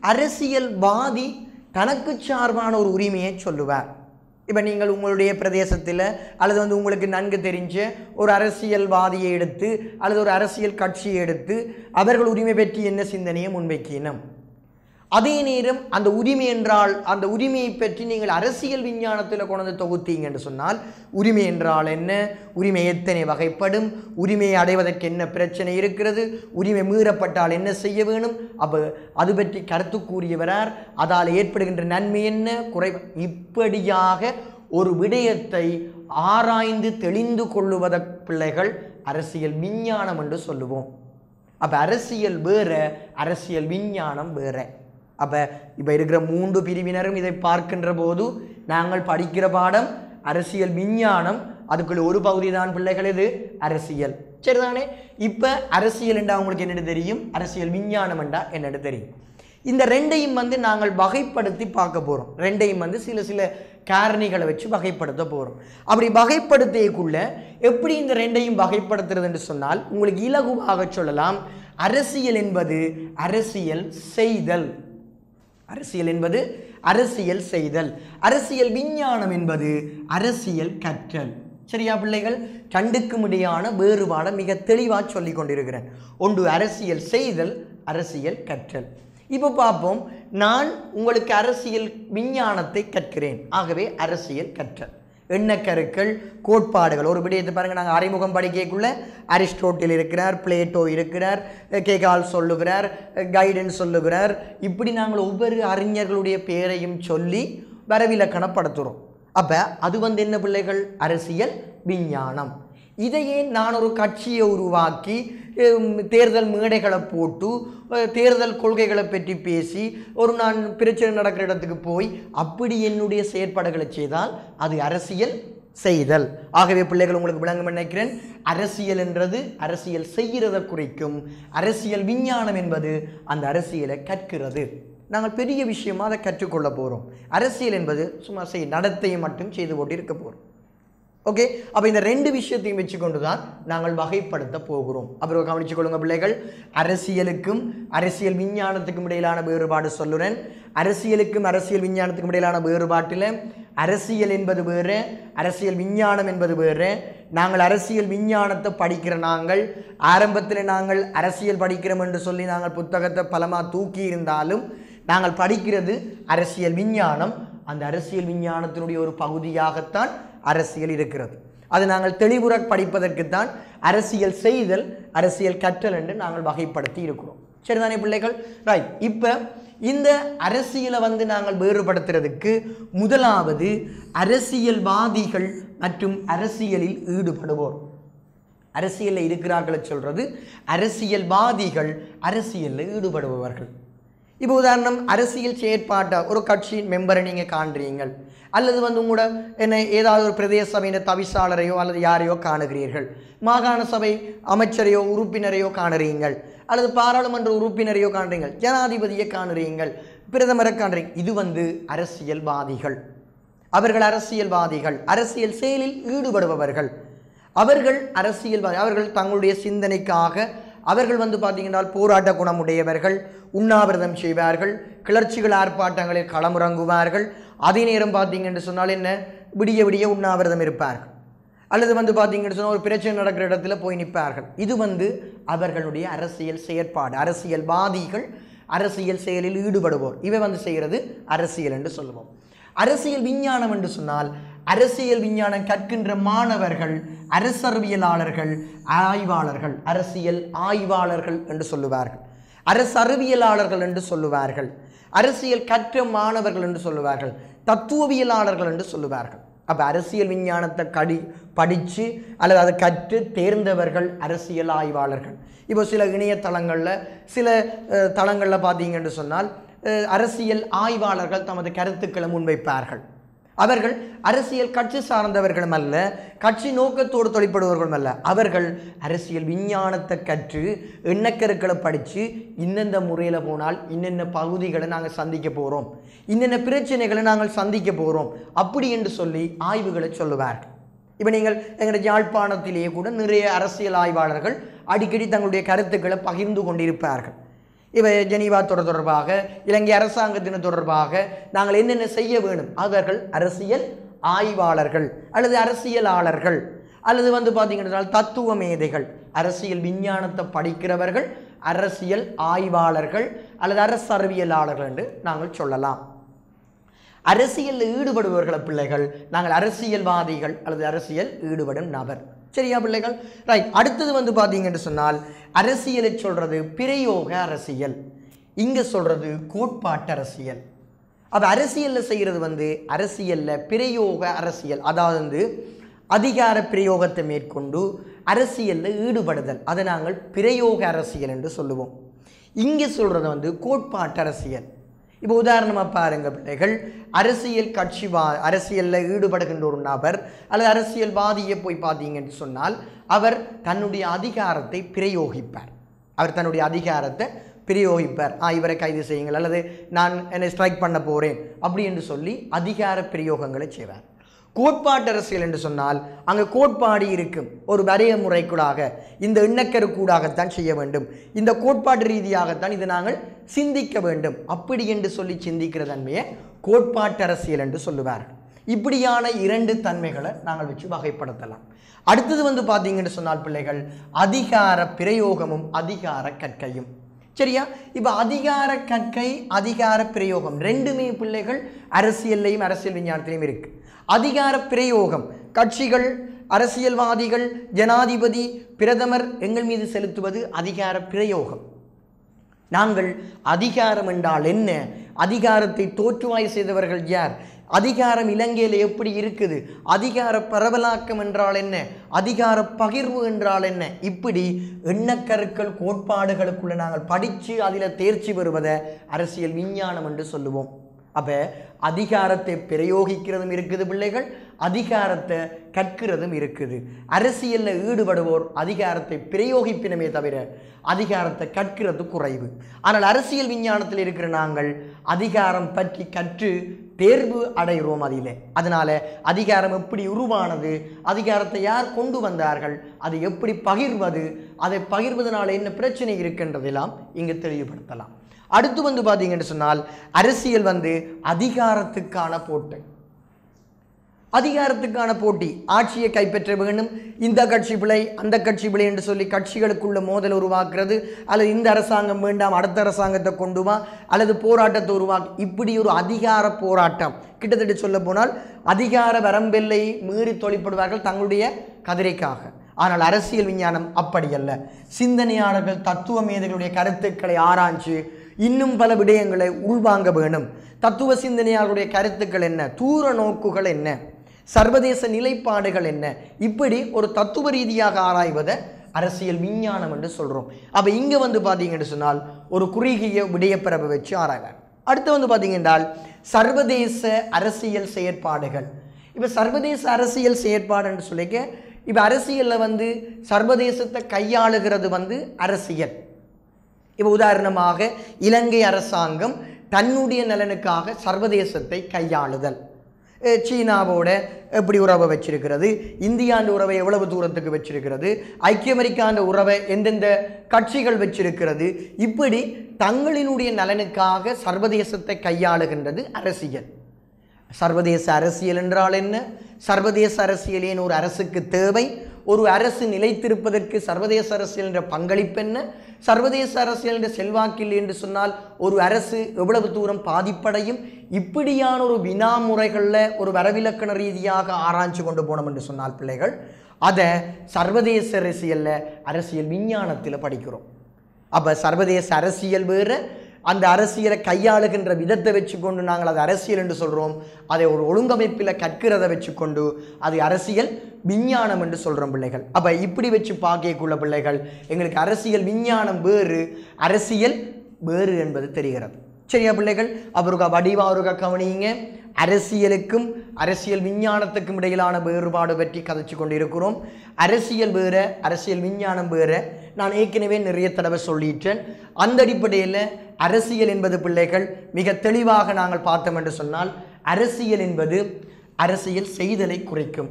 S1: அரசியல்வாதி தனக்கு சார்பான ஒரு உரிமையை சொல்லுவார் இப்போ நீங்கள் உங்களுடைய பிரதேசத்தில் அல்லது வந்து உங்களுக்கு நன்கு தெரிஞ்ச ஒரு அரசியல்வாதியை எடுத்து அல்லது ஒரு அரசியல் கட்சியை எடுத்து அவர்கள் உரிமை பற்றி என்ன சிந்தனையை முன்வைக்கணும் அதே நேரம் அந்த உரிமை என்றால் அந்த உரிமையை பற்றி நீங்கள் அரசியல் விஞ்ஞானத்தில் கொண்டு வந்து தொகுத்தீங்க என்று சொன்னால் உரிமை என்றால் என்ன உரிமை எத்தனை வகைப்படும் உரிமையை அடைவதற்கு என்ன பிரச்சனை இருக்கிறது உரிமை மீறப்பட்டால் என்ன செய்ய வேணும் அப்போ அது பற்றி கருத்து கூறியவரார் அதால் ஏற்படுகின்ற நன்மை என்ன குறை இப்படியாக ஒரு விடயத்தை ஆராய்ந்து தெளிந்து கொள்ளுவத பிள்ளைகள் அரசியல் விஞ்ஞானம் என்று சொல்லுவோம் அப்போ அரசியல் வேற அரசியல் விஞ்ஞானம் வேற அப்போ இப்போ இருக்கிற மூன்று பிரிவினரும் இதை பார்க்கின்ற போது நாங்கள் படிக்கிற பாடம் அரசியல் விஞ்ஞானம் அதுக்குள்ள ஒரு பகுதி தான் பிள்ளைகள் இது அரசியல் சரிதானே இப்போ அரசியல் என்றா உங்களுக்கு என்னென்னு தெரியும் அரசியல் விஞ்ஞானம் என்றா என்னென்னு தெரியும் இந்த ரெண்டையும் வந்து நாங்கள் வகைப்படுத்தி பார்க்க போகிறோம் ரெண்டையும் வந்து சில சில காரணிகளை வச்சு வகைப்படுத்த போகிறோம் அப்படி வகைப்படுத்தியக்குள்ள எப்படி இந்த ரெண்டையும் வகைப்படுத்துறதுன்னு சொன்னால் உங்களுக்கு இலகுவாக சொல்லலாம் அரசியல் என்பது அரசியல் செய்தல் அரசியல் என்பது அரசியல் செய்தல் அரசியல் விஞ்ஞானம் என்பது அரசியல் கற்றல் சரியா பிள்ளைகள் ரெண்டுக்கும் இடையான வேறுபாடை மிக தெளிவாக சொல்லி கொண்டிருக்கிறேன் ஒன்று அரசியல் செய்தல் அரசியல் கற்றல் இப்போ பார்ப்போம் நான் உங்களுக்கு அரசியல் விஞ்ஞானத்தை கற்கிறேன் ஆகவே அரசியல் கற்றல் எண்ணக்கருக்கள் கோட்பாடுகள் ஒரு விடயத்தை பாருங்கள் நாங்கள் அறிமுகம் படிக்கக்குள்ள அரிஸ்டோட்டில் இருக்கிறார் பிளேட்டோ இருக்கிறார் கேகால் சொல்லுகிறார் கைடன் சொல்லுகிறார் இப்படி நாங்கள் ஒவ்வொரு அறிஞர்களுடைய பெயரையும் சொல்லி வரவிலக்கணப்படுத்துகிறோம் அப்போ அது வந்து என்ன பிள்ளைகள் அரசியல் விஞ்ஞானம் இதையே நான் ஒரு கட்சியை உருவாக்கி ஹம், தேர்தல் மேடைகளை போட்டு அஹ், தேர்தல் கொள்கைகளை பற்றி பேசி ஒரு நான் பிரச்சனை நடக்கிற இடத்துக்கு போய் அப்படி என்னுடைய செயற்பாடுகளை செய்தால் அது அரசியல் செய்தல் ஆகவே பிள்ளைகள் உங்களுக்கு விளங்கும் நினைக்கிறேன் அரசியல் என்றது அரசியல் செய்கிறதை குறிக்கும் அரசியல் விஞ்ஞானம் என்பது அந்த அரசியலை கற்கிறது நாங்கள் பெரிய விஷயமா அதை கற்றுக்கொள்ள போகிறோம் அரசியல் என்பது சும்மா செய் நடத்தையை மட்டும் செய்து கொண்டு இருக்க போகிறோம் ஓகே அப்போ இந்த ரெண்டு விஷயத்தையும் வச்சுக்கொண்டு தான் நாங்கள் வகைப்படுத்த போகிறோம் அப்புறம் கவனிச்சு கொள்ளுங்க பிள்ளைகள் அரசியலுக்கும் அரசியல் விஞ்ஞானத்துக்கும் இடையிலான வேறுபாடு சொல்லுறேன் அரசியலுக்கும் அரசியல் விஞ்ஞானத்துக்கும் இடையிலான வேறுபாட்டில் அரசியல் என்பது வேறு அரசியல் விஞ்ஞானம் என்பது வேறு நாங்கள் அரசியல் விஞ்ஞானத்தை படிக்கிற நாங்கள் ஆரம்பத்தில் நாங்கள் அரசியல் படிக்கிறோம் என்று சொல்லி நாங்கள் புத்தகத்தை பலமாக தூக்கி இருந்தாலும் நாங்கள் படிக்கிறது அரசியல் விஞ்ஞானம் அந்த அரசியல் விஞ்ஞானத்தினுடைய ஒரு பகுதியாகத்தான் அரசியல் இருக்கிறது அது நாங்கள் தெளிவுற படிப்பதற்குத்தான் அரசியல் செய்தல் அரசியல் கற்றல் என்று நாங்கள் வகைப்படுத்தி இருக்கிறோம் சரிதானே பிள்ளைகள் ரைட் இப்போ இந்த அரசியலை வந்து நாங்கள் வேறுபடுத்துறதுக்கு முதலாவது அரசியல்வாதிகள் மற்றும் அரசியலில் ஈடுபடுவோர் அரசியலில் இருக்கிறார்களை சொல்றது அரசியல்வாதிகள் அரசியலில் ஈடுபடுபவர்கள் இப்போ உதாரணம் அரசியல் செயற்பாட்டை ஒரு கட்சியின் மெம்பரை நீங்கள் காண்றீங்கள் அல்லது வந்து உங்களோட என்ன ஏதாவது ஒரு பிரதேச சபையின் தவிசாளரையோ அல்லது யாரையோ காணுகிறீர்கள் மாகாண சபை அமைச்சரையோ உறுப்பினரையோ காணுறீங்கள் அல்லது பாராளுமன்ற உறுப்பினரையோ காண்றீங்கள் ஜனாதிபதியை காணுறீங்கள் பிரதமரை காண்றீங்க இது வந்து அரசியல்வாதிகள் அவர்கள் அரசியல்வாதிகள் அரசியல் செயலில் ஈடுபடுபவர்கள் அவர்கள் அரசியல்வாதி அவர்கள் தங்களுடைய சிந்தனைக்காக அவர்கள் வந்து பார்த்தீங்கன்னா போராட்ட குணமுடையவர்கள் உண்ணாவிரதம் செய்வார்கள் கிளர்ச்சிகள் ஆர்ப்பாட்டங்களில் களமிறங்குவார்கள் அதே நேரம் பார்த்தீங்கன்னு சொன்னால் என்ன விடிய விடிய உண்ணாவிரதம் இருப்பார்கள் அல்லது வந்து பார்த்தீங்கன்னு சொன்னால் ஒரு பிரச்சனை நடக்கிற இடத்துல போய் நிற்பார்கள் இது வந்து அவர்களுடைய அரசியல் செயற்பாடு அரசியல்வாதிகள் அரசியல் செயலில் ஈடுபடுவோர் இவை வந்து செய்கிறது அரசியல் என்று சொல்லுவோம் அரசியல் விஞ்ஞானம் என்று சொன்னால் அரசியல் விஞ்ஞானம் கற்கின்ற மாணவர்கள் அரசறிவியலாளர்கள் ஆய்வாளர்கள் அரசியல் ஆய்வாளர்கள் என்று சொல்லுவார்கள் அரசறிவியலாளர்கள் என்று சொல்லுவார்கள் அரசியல் கற்ற மாணவர்கள் என்று சொல்லுவார்கள் தத்துவவியலாளர்கள் என்று சொல்லுவார்கள் அப்போ அரசியல் விஞ்ஞானத்தை கடி படித்து அல்லது அதை கற்று தேர்ந்தவர்கள் அரசியல் ஆய்வாளர்கள் இப்போ சில இணையதளங்களில் சில அஹ், தளங்களில் பார்த்தீங்கன்னு சொன்னால் அஹ், அரசியல் ஆய்வாளர்கள் தமது கருத்துக்களை முன்வைப்பார்கள் அவர்கள் அரசியல் கட்சி சார்ந்தவர்களும் அல்ல கட்சி நோக்கத்தோடு தொழிற்படுபவர்களும் அல்ல அவர்கள் அரசியல் விஞ்ஞானத்தை கற்று எண்ணக்கருக்களை படித்து இன்னெந்த முறையில் போனால் இன்னென்ன பகுதிகளை நாங்கள் சந்திக்க போகிறோம் இன்னென்ன பிரச்சனைகளை நாங்கள் சந்திக்க போகிறோம் அப்படி என்று சொல்லி ஆய்வுகளை சொல்லுவார்கள் இப்போ நீங்கள் எங்களுடைய யாழ்ப்பாணத்திலேயே கூட நிறைய அரசியல் ஆய்வாளர்கள் அடிக்கடி தங்களுடைய கருத்துக்களை பகிர்ந்து கொண்டிருப்பார்கள் இவை ஜெனீவா தொடர் தொடர்பாக இலங்கை அரசாங்கத்தின் தொடர்பாக நாங்கள் என்னென்ன செய்ய வேணும் அவர்கள் அரசியல் ஆய்வாளர்கள் அல்லது அரசியலாளர்கள் அல்லது வந்து பார்த்தீங்கன்னா தத்துவ மேதைகள் அரசியல் விஞ்ஞானத்தை படிக்கிறவர்கள் அரசியல் ஆய்வாளர்கள் அல்லது அரசறிவியலாளர்கள் என்று நாங்கள் சொல்லலாம் அரசியலில் ஈடுபடுபவர்களை பிள்ளைகள் நாங்கள் அரசியல்வாதிகள் அல்லது அரசியல் ஈடுபடும் நபர் சரியா பிள்ளைகள் ரைட் அடுத்தது வந்து பார்த்தீங்கன்னு சொன்னால் அரசியலை சொல்றது பிரயோக அரசியல் இங்கே சொல்றது கோட்பாட்டு அரசியல் அப்போ அரசியலில் செய்கிறது வந்து அரசியலில் பிரயோக அரசியல் அதாவது வந்து அதிகார பிரயோகத்தை மேற்கொண்டு அரசியலில் ஈடுபடுதல் அதை நாங்கள் பிரயோக அரசியல் என்று சொல்லுவோம் இங்கே சொல்கிறது வந்து கோட்பாட்டு அரசியல் இப்போ உதாரணமாக பாருங்க பிள்ளைகள் அரசியல் கட்சி வா அரசியலில் ஈடுபடுகின்ற ஒரு நபர் அல்லது அரசியல்வாதியை போய் பார்த்தீங்கன்னு சொன்னால் அவர் தன்னுடைய அதிகாரத்தை பிரயோகிப்பார் அவர் தன்னுடைய அதிகாரத்தை பிரயோகிப்பார் ஆ இவரை கைது செய்யுங்கள் அல்லது நான் என்னை ஸ்ட்ரைக் பண்ண போகிறேன் அப்படி என்று சொல்லி அதிகார பிரயோகங்களை செய்வார் கோட்பாட்டு அரசியல் என்று சொன்னால் அங்கே கோட்பாடு இருக்கும் ஒரு வரைய முறைக்கூடாக இந்த எண்ணக்கருக்கூடாகத்தான் செய்ய வேண்டும் இந்த கோட்பாட்டு ரீதியாகத்தான் இதை நாங்கள் சிந்திக்க வேண்டும் அப்படி என்று சொல்லி சிந்திக்கிற தன்மையை கோட்பாட்டு அரசியல் என்று சொல்லுவார்கள் இப்படியான இரண்டு தன்மைகளை நாங்கள் வச்சு வகைப்படுத்தலாம் அடுத்தது வந்து பார்த்தீங்கன்னு சொன்னால் பிள்ளைகள் அதிகார பிரயோகமும் அதிகார கற்கையும் சரியா இப்போ அதிகார கற்கை அதிகார பிரயோகம் ரெண்டுமே பிள்ளைகள் அரசியல்லையும் அரசியல் விஞ்ஞானத்திலையும் இருக்கு அதிகார பிரயோகம் கட்சிகள் அரசியல்வாதிகள் ஜனாதிபதி பிரதமர் எங்கள் மீது செலுத்துவது அதிகார பிரயோகம் நாங்கள் அதிகாரம் என்றால் என்ன அதிகாரத்தை தோற்றுவாய் செய்தவர்கள் யார் அதிகாரம் இலங்கையில் எப்படி இருக்குது அதிகார பரவலாக்கம் என்றால் என்ன அதிகார பகிர்வு என்றால் என்ன இப்படி எண்ணக்கருக்கள் கோட்பாடுகளுக்குள்ள நாங்கள் படித்து அதில் தேர்ச்சி பெறுவதை அரசியல் விஞ்ஞானம் என்று சொல்லுவோம் அப்போ அதிகாரத்தை பிரயோகிக்கிறதும் இருக்குது பிள்ளைகள் அதிகாரத்தை கற்கிறதும் இருக்குது அரசியலில் ஈடுபடுவோர் அதிகாரத்தை பிரயோகிப்பினமே தவிர அதிகாரத்தை கற்கிறது குறைவு ஆனால் அரசியல் விஞ்ஞானத்தில் இருக்கிற நாங்கள் அதிகாரம் பற்றி கற்று தேர்வு அடைகிறோம் அதிலே அதனால அதிகாரம் எப்படி உருவானது அதிகாரத்தை யார் கொண்டு வந்தார்கள் அதை எப்படி பகிர்வது அதை பகிர்வதனால என்ன பிரச்சனை இருக்கின்றதெல்லாம் இங்கு தெளிவுபடுத்தலாம் அடுத்து வந்து பார்த்தீங்கன்னு சொன்னால் அரசியல் வந்து அதிகாரத்துக்கான போட்டு அதிகாரத்துக்கான போட்டி ஆட்சியை கைப்பற்ற வேண்டும் இந்த கட்சி பிழை அந்த கட்சி பிழை என்று சொல்லி கட்சிகளுக்குள்ள மோதல் உருவாக்குறது அல்லது இந்த அரசாங்கம் வேண்டாம் அடுத்த அரசாங்கத்தை கொண்டு வா அல்லது போராட்டத்தை உருவாக்கு இப்படி ஒரு அதிகார போராட்டம் கிட்டத்தட்ட சொல்ல போனால் அதிகார வரம்பெல்லை மீறி தொழிற்படுவார்கள் தங்களுடைய கதிரைக்காக ஆனால் அரசியல் விஞ்ஞானம் அப்படி அல்ல சிந்தனையாளர்கள் தத்துவ மேதைகளுடைய கருத்துக்களை ஆராய்ஞ்சு இன்னும் பல விடயங்களை உள்வாங்க வேணும் தத்துவ சிந்தனையாளருடைய கருத்துக்கள் என்ன தூர நோக்குகள் என்ன சர்வதேச நிலைப்பாடுகள் என்ன இப்படி ஒரு தத்துவ ரீதியாக ஆராய்வதை அரசியல் விஞ்ஞானம் என்று சொல்கிறோம் அப்போ இங்கே வந்து பார்த்தீங்கன்னு சொன்னால் ஒரு குறுகிய விடயப்பரப்பை வச்சு ஆராய்வார் அடுத்து வந்து பார்த்தீங்க என்றால் சர்வதேச அரசியல் செயற்பாடுகள் இப்போ சர்வதேச அரசியல் செயற்பாடுன்னு சொல்லிக்க இப்போ அரசியலில் வந்து சர்வதேசத்தை கையாளுகிறது வந்து அரசியல் இப்போ உதாரணமாக இலங்கை அரசாங்கம் தன்னுடைய நலனுக்காக சர்வதேசத்தை கையாளுதல் அஹ் சீனாவோட எப்படி உறவை வச்சிருக்கிறது இந்தியாண்ட உறவை எவ்வளவு தூரத்துக்கு வச்சிருக்கிறது ஐக்கிய அமெரிக்காண்ட உறவை எந்தெந்த கட்சிகள் வச்சிருக்கிறது இப்படி தங்களினுடைய நலனுக்காக சர்வதேசத்தை கையாளுகின்றது அரசியல் சர்வதேச அரசியல் என்றால் என்ன சர்வதேச அரசியல் ஏன் ஒரு அரசுக்கு தேவை ஒரு அரசு நிலைத்திருப்பதற்கு சர்வதேச அரசியல் என்ற பங்களிப்பு என்ன சர்வதேச அரசியல் என்ற செல்வாக்கில் என்று சொன்னால் ஒரு அரசு எவ்வளவு தூரம் பாதிப்படையும் இப்படியான ஒரு வினாமுறைகளில் ஒரு வரவிலக்கண ரீதியாக ஆராய்ச்சி கொண்டு போனோம் என்று சொன்னால் பிள்ளைகள் அதை சர்வதேச அரசியலில் அரசியல் விஞ்ஞானத்தில் படிக்கிறோம் அப்போ சர்வதேச அரசியல் வேறு அந்த அரசியலை கையாளுகின்ற விதத்தை வச்சுக்கொண்டு நாங்கள் அது அரசியல் என்று சொல்கிறோம் அதை ஒரு ஒழுங்கமைப்பில் கற்கிறதை வச்சுக்கொண்டு அது அரசியல் விஞ்ஞானம் என்று சொல்கிறோம் பிள்ளைகள் அப்போ இப்படி வச்சு பார்க்கக்குள்ள பிள்ளைகள் எங்களுக்கு அரசியல் விஞ்ஞானம் வேறு அரசியல் வேறு என்பது தெரிகிறது சரியா பிள்ளைகள் அவருக்கா வடிவா அவருக்கா கவனிங்க அரசியலுக்கும் அரசியல் விஞ்ஞானத்துக்கும் இடையிலான வேறுபாடு பற்றி கதைச்சு கொண்டிருக்கிறோம் அரசியல் வேற அரசியல் விஞ்ஞானம் வேற நான் ஏற்கனவே நிறைய தடவை சொல்லிட்டேன் அந்த அடிப்படையில் அரசியல் என்பது பிள்ளைகள் மிக தெளிவாக நாங்கள் பார்த்தோம் என்று சொன்னால் அரசியல் என்பது அரசியல் செய்தலை குறைக்கும்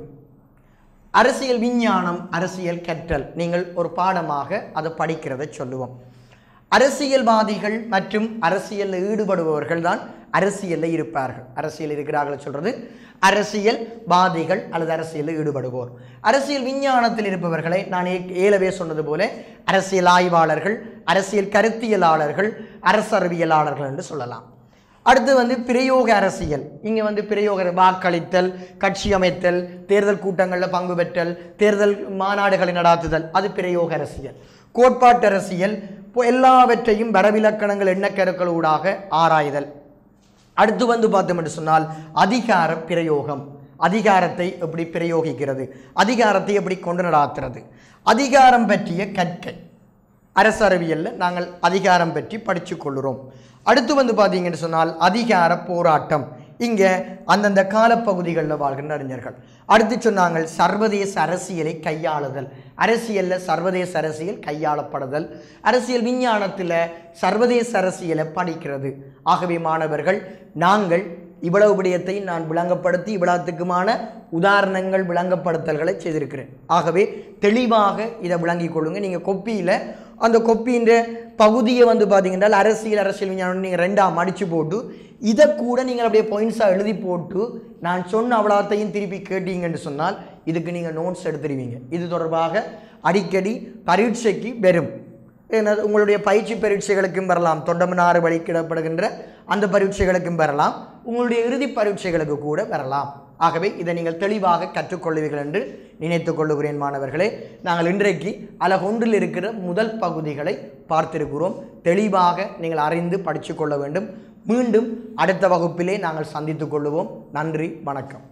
S1: அரசியல் விஞ்ஞானம் அரசியல் கற்றல் நீங்கள் ஒரு பாடமாக அதை படிக்கிறதை சொல்லுவோம் அரசியல்வாதிகள் மற்றும் அரசியலில் ஈடுபடுபவர்கள் தான் அரசியலில் இருப்பார்கள் அரசியல் இருக்கிறார்கள் சொல்றது அரசியல்வாதிகள் அல்லது அரசியலில் ஈடுபடுவோர் அரசியல் விஞ்ஞானத்தில் இருப்பவர்களை நான் ஏ- ஏலவே சொன்னது போல அரசியல் ஆய்வாளர்கள் அரசியல் கருத்தியலாளர்கள் அரசறிவியலாளர்கள் என்று சொல்லலாம் அடுத்து வந்து பிரயோக அரசியல் இங்கே வந்து பிரயோக வாக்களித்தல் கட்சி அமைத்தல் தேர்தல் கூட்டங்களில் பங்கு பெற்றல் தேர்தல் மாநாடுகளை நடாத்துதல் அது பிரயோக அரசியல் கோட்பாட்டு அரசியல் இப்போ எல்லாவற்றையும் வரவிலக்கணங்கள் எண்ணக்கருக்கள் ஊடாக ஆராய்தல் அடுத்து வந்து பார்த்தோம் என்று சொன்னால் அதிகார பிரயோகம் அதிகாரத்தை எப்படி பிரயோகிக்கிறது அதிகாரத்தை எப்படி கொண்டு நடாத்துறது அதிகாரம் பற்றிய கற்கை அரசு அறிவியலில் நாங்கள் அதிகாரம் பற்றி படித்து கொள்கிறோம் அடுத்து வந்து பார்த்தீங்கன்னு சொன்னால் அதிகார போராட்டம் இங்கே அந்தந்த காலப்பகுதிகளில் வாழ்கின்ற அறிஞர்கள் அடுத்து சொன்னாங்க சர்வதேச அரசியலை கையாளுதல் அரசியலில் சர்வதேச அரசியல் கையாளப்படுதல் அரசியல் விஞ்ஞானத்தில் சர்வதேச அரசியலை படிக்கிறது ஆகவே மாணவர்கள் நாங்கள் இவ்வளவு விடயத்தை நான் விளங்கப்படுத்தி இவ்வளவுத்துக்குமான உதாரணங்கள் விளங்கப்படுத்தல்களை செய்திருக்கிறேன் ஆகவே தெளிவாக இதை விளங்கிக் கொள்ளுங்க நீங்கள் கொப்பியில் அந்த கொப்பின்ற பகுதியை வந்து பார்த்தீங்கன்னா அரசியல் அரசியல் விஞ்ஞானம் நீங்கள் ரெண்டாம் அடிச்சு போட்டு இதை கூட நீங்கள் அப்படியே பாயிண்ட்ஸாக எழுதி போட்டு நான் சொன்ன அவ்வளோத்தையும் திருப்பி கேட்டீங்கன்னு சொன்னால் இதுக்கு நீங்கள் நோட்ஸ் எடுத்துருவீங்க இது தொடர்பாக அடிக்கடி பரீட்சைக்கு வரும் என்னது உங்களுடைய பயிற்சி பரீட்சைகளுக்கும் பெறலாம் தொண்டமனாறு வழிக்கிடப்படுகின்ற அந்த பரீட்சைகளுக்கும் பெறலாம் உங்களுடைய இறுதி பரீட்சைகளுக்கு கூட பெறலாம் ஆகவே இதை நீங்கள் தெளிவாக கற்றுக்கொள்வீர்கள் என்று நினைத்துக் கொள்ளுகிறேன் மாணவர்களே நாங்கள் இன்றைக்கு அலகொன்றில் இருக்கிற முதல் பகுதிகளை பார்த்திருக்கிறோம் தெளிவாக நீங்கள் அறிந்து படித்து கொள்ள வேண்டும் மீண்டும் அடுத்த வகுப்பிலே நாங்கள் சந்தித்துக் கொள்ளுவோம் நன்றி வணக்கம்